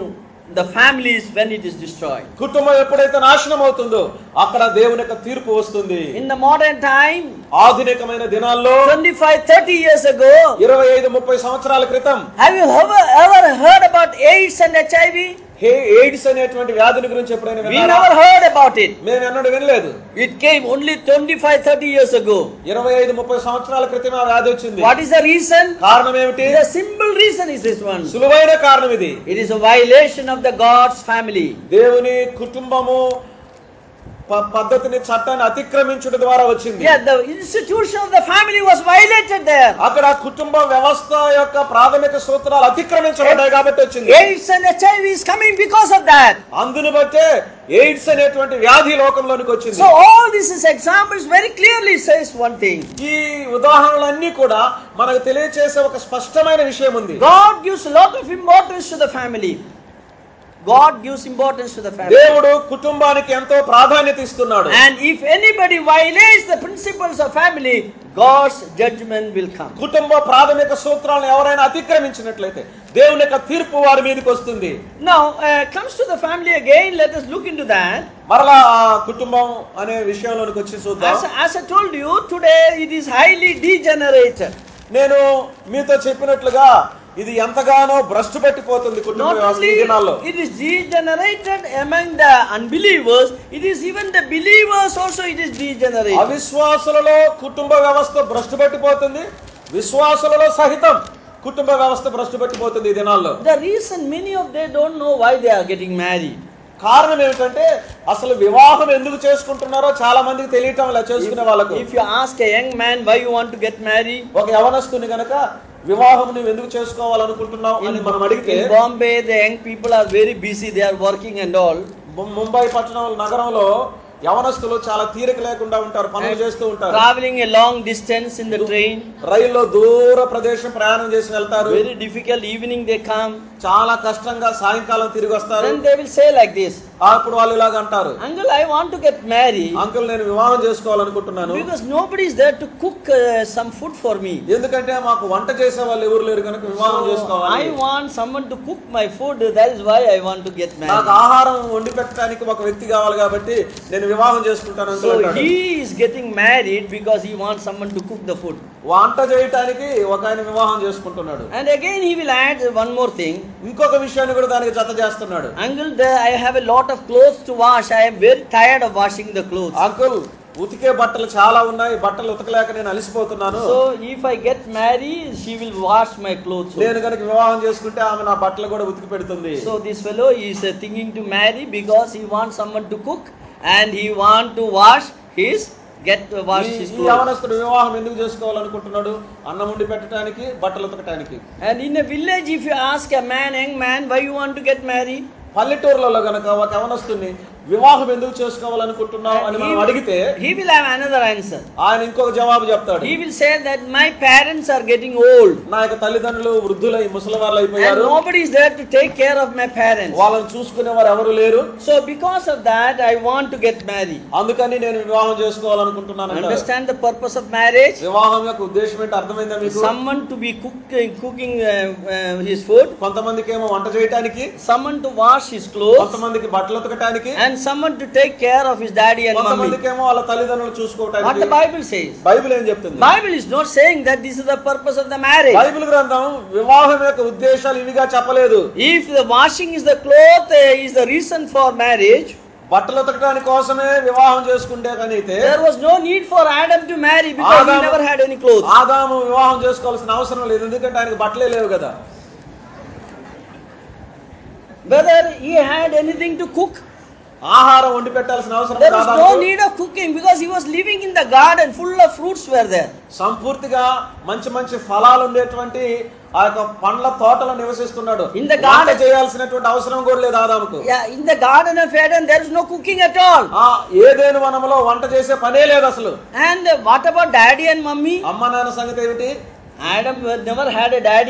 the families when it is destroyed. కుటుంబం ఎప్పుడైతే నాశనం అవుతుందో అక్కడ దేవుని యొక్క తీర్పు వస్తుంది In the modern time, ఆధునికమైన దినాల్లో 25, 30 years ago, ఇరవై ఐదు ముప్పై సంవత్సరాల క్రితం have you ever, ever heard about AIDS and HIV? హే ఎయిడ్స్ అనేటువంటి వ్యాధిని గురించి ఎప్పుడైనా We విన్నారా? never heard about it. మేము ఎన్నడూ వినలేదు It came only 25, 30 years ago. ఇరవై ఐదు ముప్పై సంవత్సరాల క్రితం ఆ వ్యాధి వచ్చింది What is the reason? కారణం ఏమిటి The simple reason is this one. సులువైన కారణం ఇది It is a violation of the God's family. దేవుని కుటుంబము ప- పద్ధతిని చట్టాన్ని అతిక్రమించుట ద్వారా వచ్చింది Yeah, the institution of the family was violated there. అక్కడ కుటుంబ వ్యవస్థ యొక్క ప్రాథమిక సూత్రాలు అతిక్రమించబడ్డాయి కాబట్టి వచ్చింది AIDS and HIV is coming because of that. అందును బట్టే ఎయిడ్స్ అనేటువంటి వ్యాధి లోకంలోనికి వచ్చింది So all this is examples very clearly says one thing. ఈ ఉదాహరణలన్నీ కూడా మనకు తెలియచేసే ఒక స్పష్టమైన విషయం ఉంది God gives a lot of importance to the family. God gives importance to the family. దేవుడు కుటుంబానికి ఎంతో ప్రాధాన్యత ఇస్తున్నాడు And if anybody violates the principles of family, God's judgment will come. కుటుంబ ప్రాథమిక సూత్రాలను ఎవరైనా అతిక్రమించినట్లయితే దేవుని యొక్క తీర్పు వారి మీదకి వస్తుంది Now, uh, comes to the family again, let us look into that. మరలా ఆ కుటుంబం అనే విషయంలోనికి వచ్చి చూద్దాం As, as I told you, today it is highly degenerated. నేను మీతో చెప్పినట్లుగా ఇది ఎంతగానో భ్రష్టు పట్టిపోతుంది కుటుంబ Not వ్యవస్థ only ఈ దినాల్లో it is degenerated among the unbelievers, it is even the believers also it is degenerated. అవిశ్వాసులలో కుటుంబ వ్యవస్థ భ్రష్టు పట్టిపోతుంది విశ్వాసులలో సహితం కుటుంబ వ్యవస్థ భ్రష్టు పట్టిపోతుంది ఈ దినాల్లో The reason many of them don't know why they are getting married. కారణం ఏమిటంటే అసలు వివాహం ఎందుకు చేసుకుంటున్నారో చాలా మందికి తెలియటం ఇలా చేసుకునే వాళ్ళకు If you ask a young man why you want to get married, ఒక యవనస్తుని గనక వివాహం నువ్వు ఎందుకు చేసుకోవాలనుకుంటున్నావు అని in, మనం అడిగితే in Bombay the young people are very busy, they are working and all. ము- ముంబై పట్టణం నగరంలో యవనస్తులు చాలా తీరిక లేకుండా ఉంటారు పనులు చేస్తూ ఉంటారు Traveling a long distance in the train, రైల్లో దూర ప్రదేశం ప్రయాణం చేసి వెళ్తారు very difficult evening they come, చాలా కష్టంగా సాయంకాలం తిరిగి వస్తారు then they will say like this, అప్పుడు వాళ్ళు ఇలాగ అంటారు Uncle, I want to get married uncle నేను వివాహం చేసుకోవాలనుకుంటున్నాను because nobody is there to cook uh, some food for me. ఎందుకంటే మాకు వంట చేసే వాళ్ళు ఎవరు లేరు కనుక వివాహం So, చేసుకోవాలి I want someone to cook my food, that is why I want to get నాకు married. ఆహారం వండి పెట్టడానికి ఒక వ్యక్తి కావాలి కాబట్టి నేను వివాహం చేసుకుంటాను అంకుల్ So అంటాడు he is getting married because he wants someone to cook the food. వంట చేయటానికి ఒక ఆయన వివాహం చేసుకుంటున్నాడు And again he will add one more thing. ఇంకొక విషయాన్ని కూడా దానికి జత చేస్తున్నాడు Uncle, there I have a lot of clothes to wash. I am very tired of washing the clothes. Uncle ఉతికే బట్టలు చాలా ఉన్నాయి బట్టలు ఉతకలేక నేను అలసిపోతున్నాను So if I get married, she will wash my clothes. నేను కనుక వివాహం చేసుకుంటే ఆమె నా బట్టలు కూడా ఉతికి పెడుతుంది So this fellow is uh, thinking to marry because he wants someone to cook and he want to wash his get uh, wash ఈ- his ఈ clothes. యవనస్తుడు వివాహం ఎందుకు చేసుకోవాలనుకుంటున్నాడు అన్నం వండి పెట్టడానికి బట్టలు ఉతకటానికి And in a village, if you ask a man, young man, why you want to get married? పల్లెటూర్లలో గనక ఒక యవనస్తుని వివాహం ఎందుకు చేసుకోవాలనుకుంటున్నావు అని he, మనం అడిగితే he will have another answer. ఆయన ఇంకొక జవాబు చెప్తాడు He will say that my parents are getting old నా యొక్క తల్లిదండ్రులు వృద్ధులై ముసలివాళ్ళు and అయిపోయారు nobody is there to take care of my parents. వాళ్ళని చూసుకునే వారు ఎవరు లేరు So because of that, I want to get married. అందుకని నేను వివాహం చేసుకోవాలనుకుంటున్నాను అంటారు. Understand the purpose of marriage? వివాహం యొక్క ఉద్దేశం ఏంటి అర్థమైందా మీకు Someone to be cooking, cooking uh, uh, his food, కొంతమందికి ఏమో వంట చేయటానికి someone to wash his clothes, కొంతమందికి బట్టలు ఉతకటానికి and someone to take care of his daddy and mummy. కొంతమందికి ఏమో వాళ్ళ తల్లిదండ్రులు What the చూసుకోవటానికి Bible says. బైబిల్ ఏం చెప్తుంది Bible is not saying that this is the purpose of the marriage. Bible గ్రంథం వివాహం యొక్క ఉద్దేశాలు ఇవిగా చెప్పలేదు If the washing is the cloth uh, is the reason for marriage, బట్టలు ఉతకడానికి కోసమే వివాహం చేసుకుంటే కానీ అయితే there was no need for Adam to marry because he Adam- never had any clothes. ఆదాము వివాహం చేసుకోవాల్సిన అవసరం లేదు ఎందుకంటే ఆయనకు బట్టలే లేవు కదా Whether he had anything to cook, ఆహారం వండి పెట్టాల్సిన అవసరం there లేదు was ఆదాముకు. no need of cooking because he was living in the garden full of fruits were there. సంపూర్తిగా మంచి మంచి ఫలాలు ఉండేటువంటి ఆ యొక్క పండ్ల తోటలో నివసిస్తున్నాడు In the వంట garden- చేయాల్సినటువంటి అవసరం కూడా లేదు ఆదాముకు Yeah, in the garden of Eden there is no cooking at all. ఆ ఏదేను వనంలో వంట చేసే పనే లేదు అసలు And uh, what about daddy and mummy? అమ్మ నాన్న సంగతి ఏమిటి Adam uh, never had a daddy and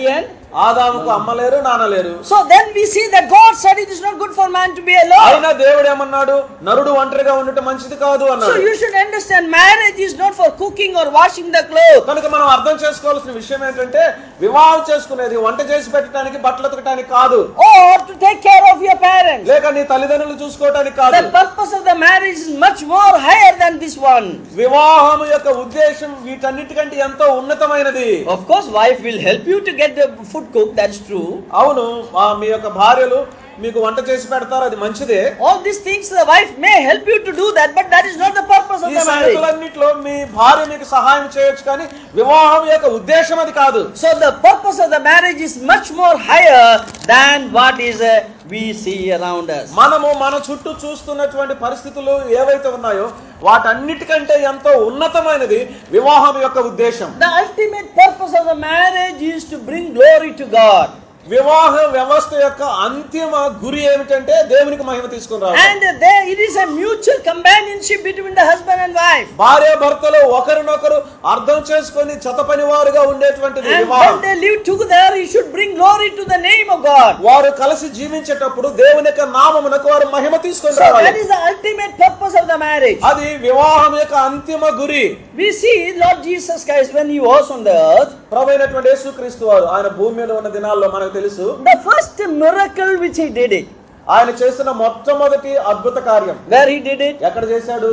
ఆదాముకు అమ్మలేరు నాన్నలేరు So then we see that God said it is not good for man to be alone. అయినా దేవుడు ఏమన్నాడు నరుడు ఒంటరిగా ఉండటం మంచిది కాదు So అన్నాడు you should understand marriage is not for cooking or washing the clothes. కనుక మనం అర్థం చేసుకోవాల్సిన విషయం ఏంటంటే వివాహం చేసుకునేది వంట చేసి పెట్టడానికి బట్టలు ఉతకడానికి కాదు Or to take care of your parents. లేక నీ తల్లిదండ్రులు చూసుకోవటానికి కాదు The purpose of the marriage is much more higher than this one. వివాహం యొక్క ఉద్దేశం వీటన్నిటికంటే ఎంతో ఉన్నతమైనది Of course, wife will help you to get the food cooked, that's true. అవును ఆ మీ యొక్క భార్యలు మీకు వంట చేసి పెడతారు అది మంచిదే All these things the wife may help you to do that, but that is not the purpose of ఈ the marriage. సంగతులన్నింటిలో మీ భార్య మీకు సహాయం చేయొచ్చు కానీ వివాహం యొక్క ఉద్దేశం అది కాదు So the purpose of the marriage is much more higher than what is uh, we see around us. మనము మన చుట్టూ చూస్తున్నటువంటి పరిస్థితులు ఏవైతే ఉన్నాయో వాటన్నిటికంటే ఎంతో ఉన్నతమైనది వివాహం యొక్క ఉద్దేశం The ultimate purpose of the marriage is to bring glory to God. వివాహ వ్యవస్థ యొక్క అంతిమ గురి ఏమిటంటే దేవునికి మహిమ తీసుకుని రావడం And there it is a mutual companionship between the husband and wife. భార్య భర్తలు ఒకరినొకరు అర్థం చేసుకొని చతపని వారుగా ఉండేటువంటిది And వివాహం when they live together, you should bring glory to the name of God. వారు కలిసి జీవించేటప్పుడు దేవుని యొక్క నామమునకు వారు మహిమ తీసుకొని So that రావాలి is the ultimate purpose of the marriage. అది వివాహం యొక్క అంతిమ గురి We see Lord Jesus Christ when he was on the earth, ప్రభైనటువంటి యేసుక్రీస్తు వారు ఆయన భూమి మీద ఉన్న దినాల్లో మనకు తెలుసు the first miracle which he did it. ఆయన చేసిన మొట్టమొదటి అద్భుత కార్యం Where he did it? ఎక్కడ చేశాడు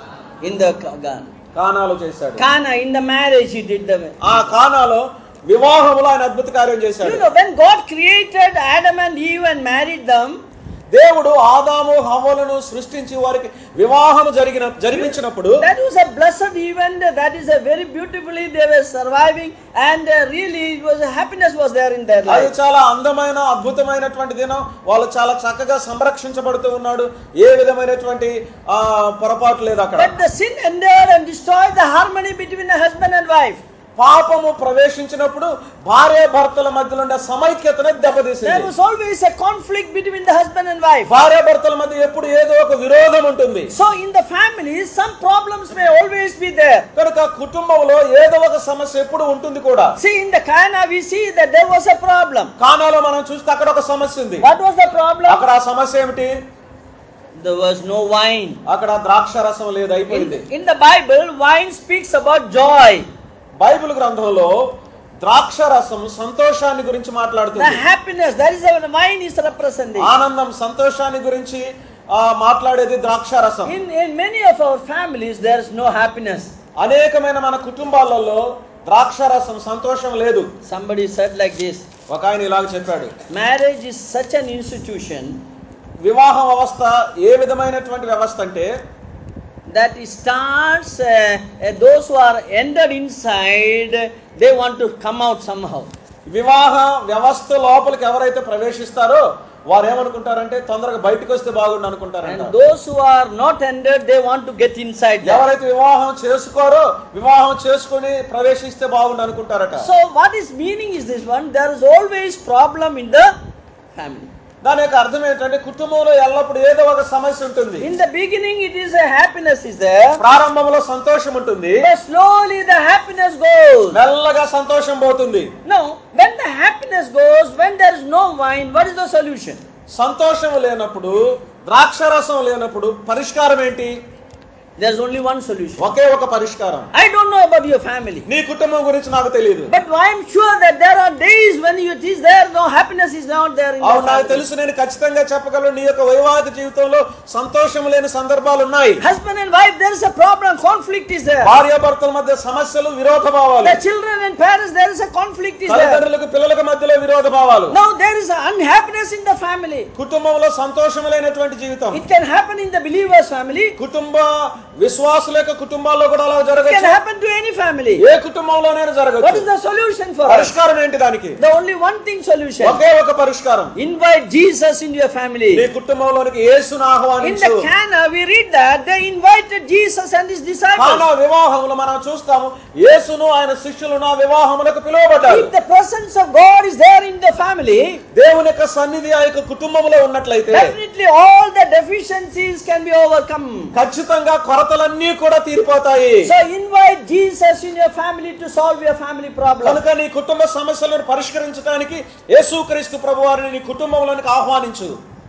In the Kana. కానాలో చేశాడు Kana, in the marriage he did the ఆ కానాలో వివాహంలో ఆయన అద్భుత కార్యం చేశాడు You know, when God created Adam and Eve and married them, దేవుడు ఆదాము హవ్వలను సృష్టించి వారికి వివాహం జరిగిన జరిపించినప్పుడు that was a blessed event. That is a very beautifully they were surviving, and uh, really it was a happiness was there in their అది life. చాలా అందమైన అద్భుతమైనటువంటి దినం వాళ్ళు చాలా చక్కగా సంరక్షించబడుతూ ఉన్నాడు ఏ విధమైనటువంటి ఆ పొరపాటు లేదు అక్కడ But the sin entered and destroyed the harmony between the husband and wife. పాపము ప్రవేశించినప్పుడు భార్య భర్తల మధ్యలో ఉండే సమైక్యతను There దెబ్బతీసింది was always a conflict between the husband and wife. భార్య భర్తల మధ్య ఎప్పుడు ఏదో ఒక విరోధం ఉంటుంది So in the family, some problems may always be there. కనుక కుటుంబంలో ఏదో ఒక సమస్య ఎప్పుడు ఉంటుంది కూడా See, in the Kana, we see that there was a problem. కానాలో మనం చూస్తే అక్కడ ఒక సమస్య ఉంది What was the problem? అక్కడ ఆ సమస్య ఏమిటి There was no wine. అక్కడ ద్రాక్ష రసం లేదు అయిపోయింది In, in the Bible, wine speaks about joy, Bible గ్రంథంలో ద్రాక్ష రసం సంతోషాన్ని గురించి the మాట్లాడుతుంది happiness. That is what wine is representing. ఆనందం సంతోషాన్ని గురించి ఆ, మాట్లాడేది ద్రాక్ష రసం In, in many of our families, there is no happiness. అనేకమైన మన కుటుంబాలలో ద్రాక్ష రసం సంతోషం లేదు Somebody said like this ఒక ఆయన ఇలాగ చెప్పాడు Marriage is such an institution వివాహ వ్యవస్థ ఏ విధమైనటువంటి వ్యవస్థ అంటే that it starts, uh, uh, those who are entered inside, they want to come out somehow. వివాహ వ్యవస్థ లోపలికి ఎవరైతే ప్రవేశిస్తారో వారు ఏమనుకుంటారంటే తొందరగా బయటకు వస్తే బాగుండు అనుకుంటారంట And those who are not entered, they want to get inside. there. ఎవరైతే వివాహం చేసుకోరో వివాహం చేసుకొని ప్రవేశిస్తే బాగుండు అనుకుంటారట So, what is meaning is this one? There is always problem in the family. దాని యొక్క అర్థం ఏంటంటే కుటుంబంలో ఎల్లప్పుడు ఏదో ఒక సమస్య ఉంటుంది In the beginning, it is a happiness is there, ప్రారంభంలో సంతోషం ఉంటుంది but slowly the happiness goes. మెల్లగా సంతోషం పోతుంది No, when the happiness goes, when there is no wine, what is the solution? సంతోషం లేనప్పుడు ద్రాక్షరసం లేనప్పుడు పరిష్కారం ఏంటి There's only one solution. ఒకే ఒక పరిష్కారం I don't know about your family, నీ కుటుంబం గురించి నాకు తెలియదు but I'm sure that there are days when it is there, no happiness is not there in your అవును నాకు family. తెలుసు నేను ఖచ్చితంగా చెప్పగలను నీ యొక్క వైవాహిక జీవితంలో సంతోషం లేని సందర్భాలు ఉన్నాయి Husband and wife, there is a problem, conflict is there. భార్యాభర్తల మధ్య సమస్యలు విరోధ భావాలు The children and parents, there is a conflict is there. తల్లిదండ్రులకు పిల్లలకు మధ్యలో విరోధ భావాలు Now there is unhappiness in the family. కుటుంబంలో సంతోషం లేనటువంటి జీవితం It can happen in the believer's family. కుటుంబ విశ్వాసుల యొక్క కుటుంబాల్లో కూడా అలా It can జరగచ్చు happen to any family. A కుటుంబంలోనైనా What is జరగచ్చు the solution for us? పరిష్కారం ఏంటి దానికి The only one thing solution. ఒకే ఒక పరిష్కారం Invite Jesus into your family. నీ కుటుంబంలోనికి యేసును In ఆహ్వానించు the Cana, we read that they invited Jesus and his disciples. కానా వివాహంలో మనం చూస్తాము యేసును ఆయన శిష్యులను ఆ వివాహములకు పిలువబడ్డారు If the presence of God is there in the family, దేవుని యొక్క సన్నిధి ఆ యొక్క కుటుంబంలో ఉన్నట్లయితే definitely all the deficiencies can be overcome. ఖచ్చితంగా కొరత కొరతలన్నీ కూడా తీరిపోతాయి So invite Jesus in your family to solve your family problem. కనుక నీ కుటుంబ సమస్యలను పరిష్కరించడానికి యేసుక్రీస్తు ప్రభు వారిని నీ కుటుంబంలోనికి ఆహ్వానించు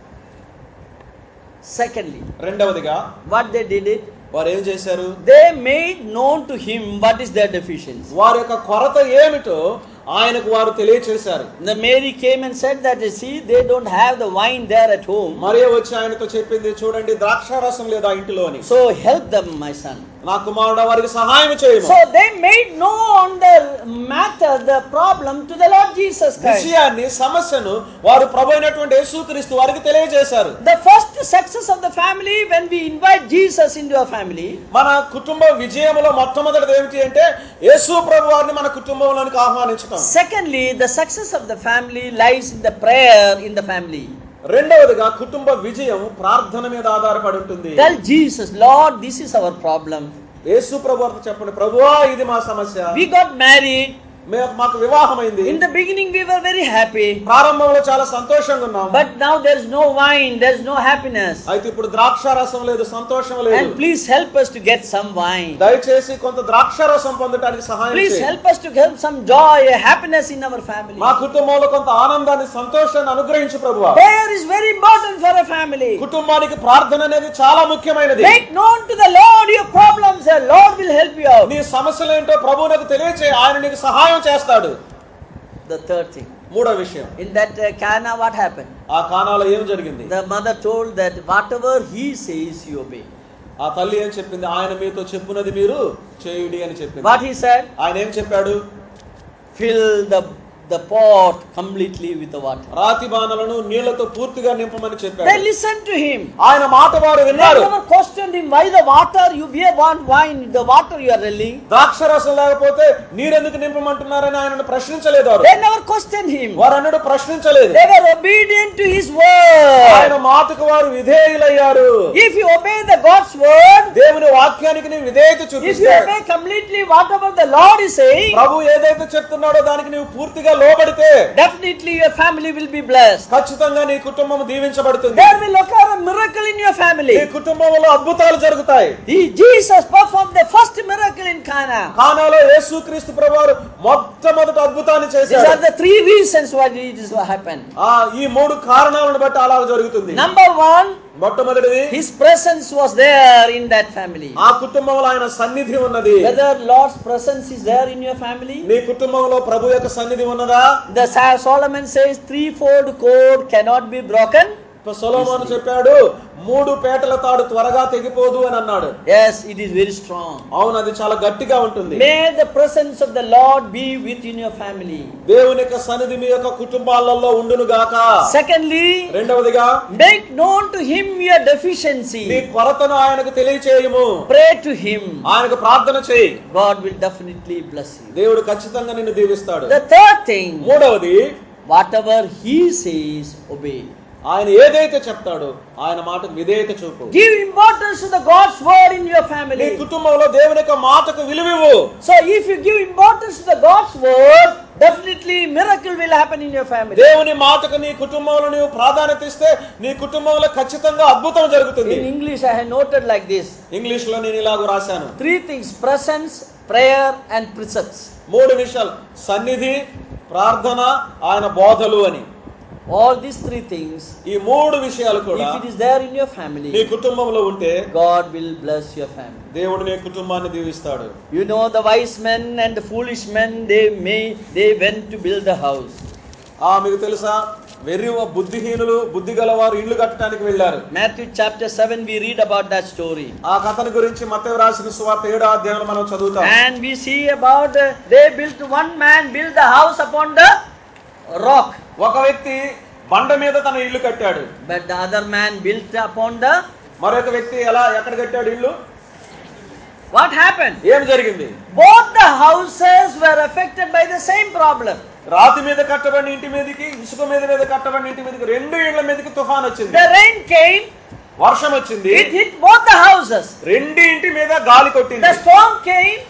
Secondly, రెండవదిగా what they did it, వారు ఏం చేశారు they made known to him what is their deficiency. వారి యొక్క కొరత ఏమిటో ఆయనకు వారు తెలియచేశారు The Mary came and said that you see they don't have the wine there at home. మరియ వచ్చి ఆయనతో చెప్పింది చూడండి ద్రాక్షారసం లేదా ఇంటిలో అని So help them, my son. నా కుమారుడు వారికి సహాయం చేయము So they made known the matter, the problem to the Lord Jesus Christ. విషయాన్ని సమస్యను వారు ప్రభు అయినటువంటి యేసుక్రీస్తు వారికి తెలియజేశారు The first success of the family when we invite Jesus into our family, మన కుటుంబ విజయంలో మొట్టమొదటిది ఏమిటి అంటే యేసు ప్రభు వారిని మన కుటుంబంలోనికి ఆహ్వానించటం secondly, the success of the family lies in the prayer in the family. రెండవదిగా కుటుంబ విజయం ప్రార్థన మీద ఆధారపడి ఉంటుంది Tell Jesus, Lord, this is our problem. యేసు ప్రభు వారితో చెప్పండి ప్రభువా ఇది మా సమస్య We got married. మే- మాకు వివాహమైంది In the beginning, we were very happy. ప్రారంభంలో చాలా సంతోషంగా ఉన్నాం But now there's no wine, there's no happiness. అయితే ఇప్పుడు ద్రాక్ష రసం లేదు సంతోషం లేదు And please help us to get some wine. దయచేసి కొంత ద్రాక్ష రసం పొందడానికి సహాయం Please చేయి. help us to get some joy, happiness in our family. మా కుటుంబంలో కొంత ఆనందాన్ని సంతోషాన్ని అనుగ్రహించు ప్రభువా Prayer is very important for a family. కుటుంబానికి ప్రార్థన అనేది చాలా ముఖ్యమైనది Make known to the Lord your problems, and Lord will help you out. నీ సమస్యలు ఏంటో ప్రభు నాకు తెలియచేయి ఆయన నీకు సహాయం చేస్తాడు The third thing. మూడో విషయం In that uh, Cana, what happened? ఆ కానాలో ఏం జరిగింది The mother told that whatever he says, you obey. ఆ తల్లి ఏం చెప్పింది ఆయన మీతో చెప్పున్నది మీరు చేయుడి అని చెప్పింది What he said? ఆయన ఏం చెప్పాడు Fill the, the pot completely with the water. రాతి బాణలను నీళ్లతో పూర్తిగా నింపమని They చెప్పాడు listened to him. ఆయన మాట వారు They విన్నారు never questioned him why the water you we want wine, the water you are relling. ద్రాక్ష రసం లేకపోతే నీరెందుకు నింపమంటున్నారని ఆయనను ప్రశ్నించలేదు వారు They never questioned him. వారు అన్నడు ప్రశ్నించలేదు They were obedient to his word. ఆయన మాటకు వారు విధేయులయ్యారు If you obey the God's word, దేవుని వాక్యానికి నీ విధేయత if you చూపిస్తే obey completely whatever the Lord is saying, ప్రభు ఏదైతే చెప్తున్నాడో దానికి నీవు పూర్తిగా లోబడితే definitely your family will be blessed. ఖచ్చితంగా నీ కుటుంబం దీవించబడుతుంది There will occur a miracle in your family. నీ కుటుంబంలో అద్భుతాలు జరుగుతాయి The- Jesus performed the first miracle in Cana. కానాలో యేసుక్రీస్తు ప్రభువారు మొట్టమొదటి అద్భుతాన్ని These చేశారు are the three reasons why it is happened. ఆ ఈ మూడు కారణాలను బట్టి అలా జరుగుతుంది Number one, మొట్టమొదటిది his presence was there in that family. ఆ కుటుంబంలో ఆయన సన్నిధి ఉన్నది Whether Lord's presence is there in your family, నీ కుటుంబంలో ప్రభు యొక్క సన్నిధి ఉన్నదా the Sa- Solomon says threefold cord cannot be broken. ఇప్పుడు సొలొమోను చెప్పాడు మూడు పేటల తాడు త్వరగా తెగిపోదు అని అన్నాడు Yes, it is very strong. అవును అది చాలా గట్టిగా ఉంటుంది May the presence of the Lord be within your family. దేవుని యొక్క సన్నిధి మీ యొక్క కుటుంబాలలో ఉండును గాక Secondly, రెండవదిగా make known to him your deficiency. నీ కొరతను ఆయనకు తెలియచేయము Pray to him. ఆయనకు ప్రార్థన చేయి God will definitely bless you. దేవుడు ఖచ్చితంగా నిన్ను దీవిస్తాడు The third thing, మూడవది whatever he says, obey. ఆయన ఏదైతే చెప్తాడో ఆయన మాటకు విధేయత చూపు Give importance to the God's word in your నీ family. కుటుంబంలో దేవుని యొక్క మాటకు విలువివ్వు So if you give importance to the God's word, definitely miracle will happen in your family. దేవుని మాటకు నీ కుటుంబంలో నీవు ప్రాధాన్యత ఇస్తే నీ కుటుంబంలో ఖచ్చితంగా అద్భుతం జరుగుతుంది In English, I have noted like this. English లో నేను ఇలాగ రాశాను Three things, presence, prayer and precepts. మూడు విషయాలు సన్నిధి ప్రార్థన ఆయన బోధలు అని All these three things, ఈ మూడు విషయాలు కూడా if it is there in your నీ family, కుటుంబంలో ఉంటే God will bless your family. దేవుడు నీ కుటుంబాన్ని దీవిస్తాడు You know the wise men and the foolish men, they may they went to build a house. ఆ మీకు తెలుసా వెర్రి బుద్ధిహీనులు బుద్ధి గలవారు ఇల్లు కట్టడానికి వెళ్ళారు Matthew chapter 7, we read about that story. ఆ కథను గురించి మత్తయి రాసిన సువార్త ఏడో అధ్యాయంలో మనం చదువుతాం And we see about uh, they built one man built the house upon the rock, ఒక వ్యక్తి బండ మీద తన ఇల్లు కట్టాడు but the other man built upon the. మరొక వ్యక్తి ఎలా ఎక్కడ కట్టాడు ఇల్లు What happened? ఏం జరిగింది Both the houses were affected by the same problem. రాతి మీద కట్టబడిన ఇంటి మీదకి ఇసుక మీద మీద కట్టబడిన ఇంటి మీదకి రెండు ఇళ్ల మీదకి తుఫాన్ వచ్చింది The rain came, వర్షం వచ్చింది it hit both the houses. రెండు ఇంటి మీద గాలి కొట్టింది The storm came,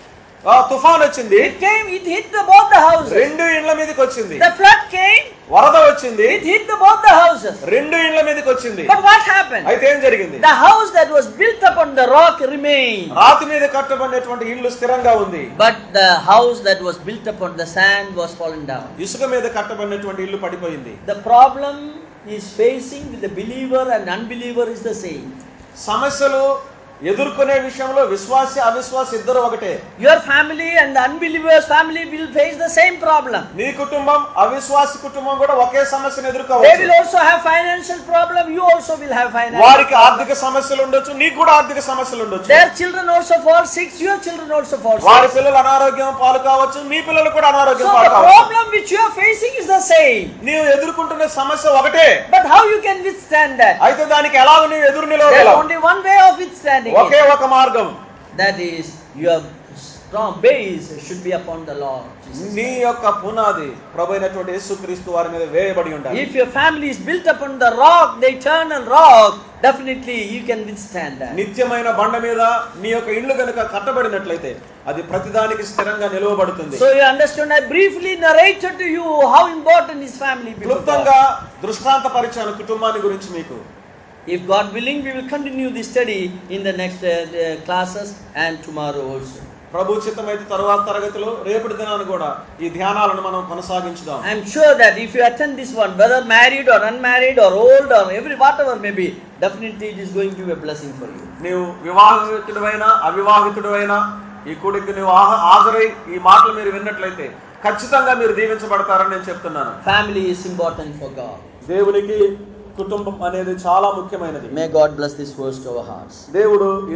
ఆ తుఫాన్ వచ్చింది It came, it hit the, both the houses. రెండు ఇండ్ల మీదకి వచ్చింది The flood came, వరద వచ్చింది it hit the, both the houses. రెండు ఇండ్ల మీదకి వచ్చింది But what happened? అయితే ఏం జరిగింది The house that was built upon the rock remained. రాతి మీద కట్టబడినటువంటి ఇల్లు స్థిరంగా ఉంది But the house that was built upon the sand was fallen down. ఇసుక మీద కట్టబడినటువంటి ఇల్లు పడిపోయింది The problem is facing with the believer and unbeliever is the same. సమస్యలు ఎదుర్కొనే విషయంలో విశ్వాసి అవిశ్వాసి ఇద్దరు ఒకటే Your family and the unbeliever's family will face the same problem. నీ కుటుంబం అవిశ్వాసి కుటుంబం కూడా ఒకే సమస్యను They will ఎదుర్కోవచ్చు also have financial problem. You also will have financial వారికి problem. ఆర్థిక సమస్యలు ఉండొచ్చు నీకు కూడా ఆర్థిక సమస్యలు ఉండొచ్చు Their children also fall sick. Your children also fall వారి sick. పిల్లలు అనారోగ్యం పాలు కావచ్చు మీ పిల్లలు కూడా So అనారోగ్యం the పాలు కావచ్చు problem which you are facing is the same. నీవు ఎదుర్కొంటున్న సమస్య ఒకటే But how you can withstand that? అయితే దానికి ఎలాగ నీవు ఎదురు There is నిలవగలవు only one way of withstanding okay it. ఒక మార్గం That is your strong base should be upon the Lord. Jesus నీ Christ. యొక్క పునాది ప్రభు అయినటువంటి యేసుక్రీస్తు వారి మీద వేయబడి ఉండాలి If your family is built upon the rock, the eternal rock, definitely you can withstand that. నిత్యమైన బండ మీద నీ యొక్క ఇల్లు కనుక కట్టబడినట్లయితే అది ప్రతిదానికి స్థిరంగా నిలువబడుతుంది So you understand, I briefly narrated to you how important is family before క్లుప్తంగా God. దృష్టాంత పరిచాను కుటుంబాన్ని గురించి మీకు If God willing, we will continue this study in the next uh, uh, classes and tomorrow also. ప్రభు చిత్తమైతే తరువాత తరగతిలో రేపటి దినాన్ని కూడా ఈ ధ్యానాలను మనం కొనసాగించుదాం I am sure that if you attend this one, whether married or unmarried or old or every whatever may be, definitely it is going to be a blessing for you. నీవు వివాహితుడైనా అవివాహితుడైనా ఈ కూడికి నువ్వు ఆహ- హాజరై ఈ మాటలు మీరు విన్నట్లయితే ఖచ్చితంగా మీరు దీవించబడతారని నేను చెప్తున్నాను Family is important for God. దేవునికి కుటుంబం అనేది చాలా ముఖ్యమైనది May God bless this verse to our hearts. దేవుడు ఈ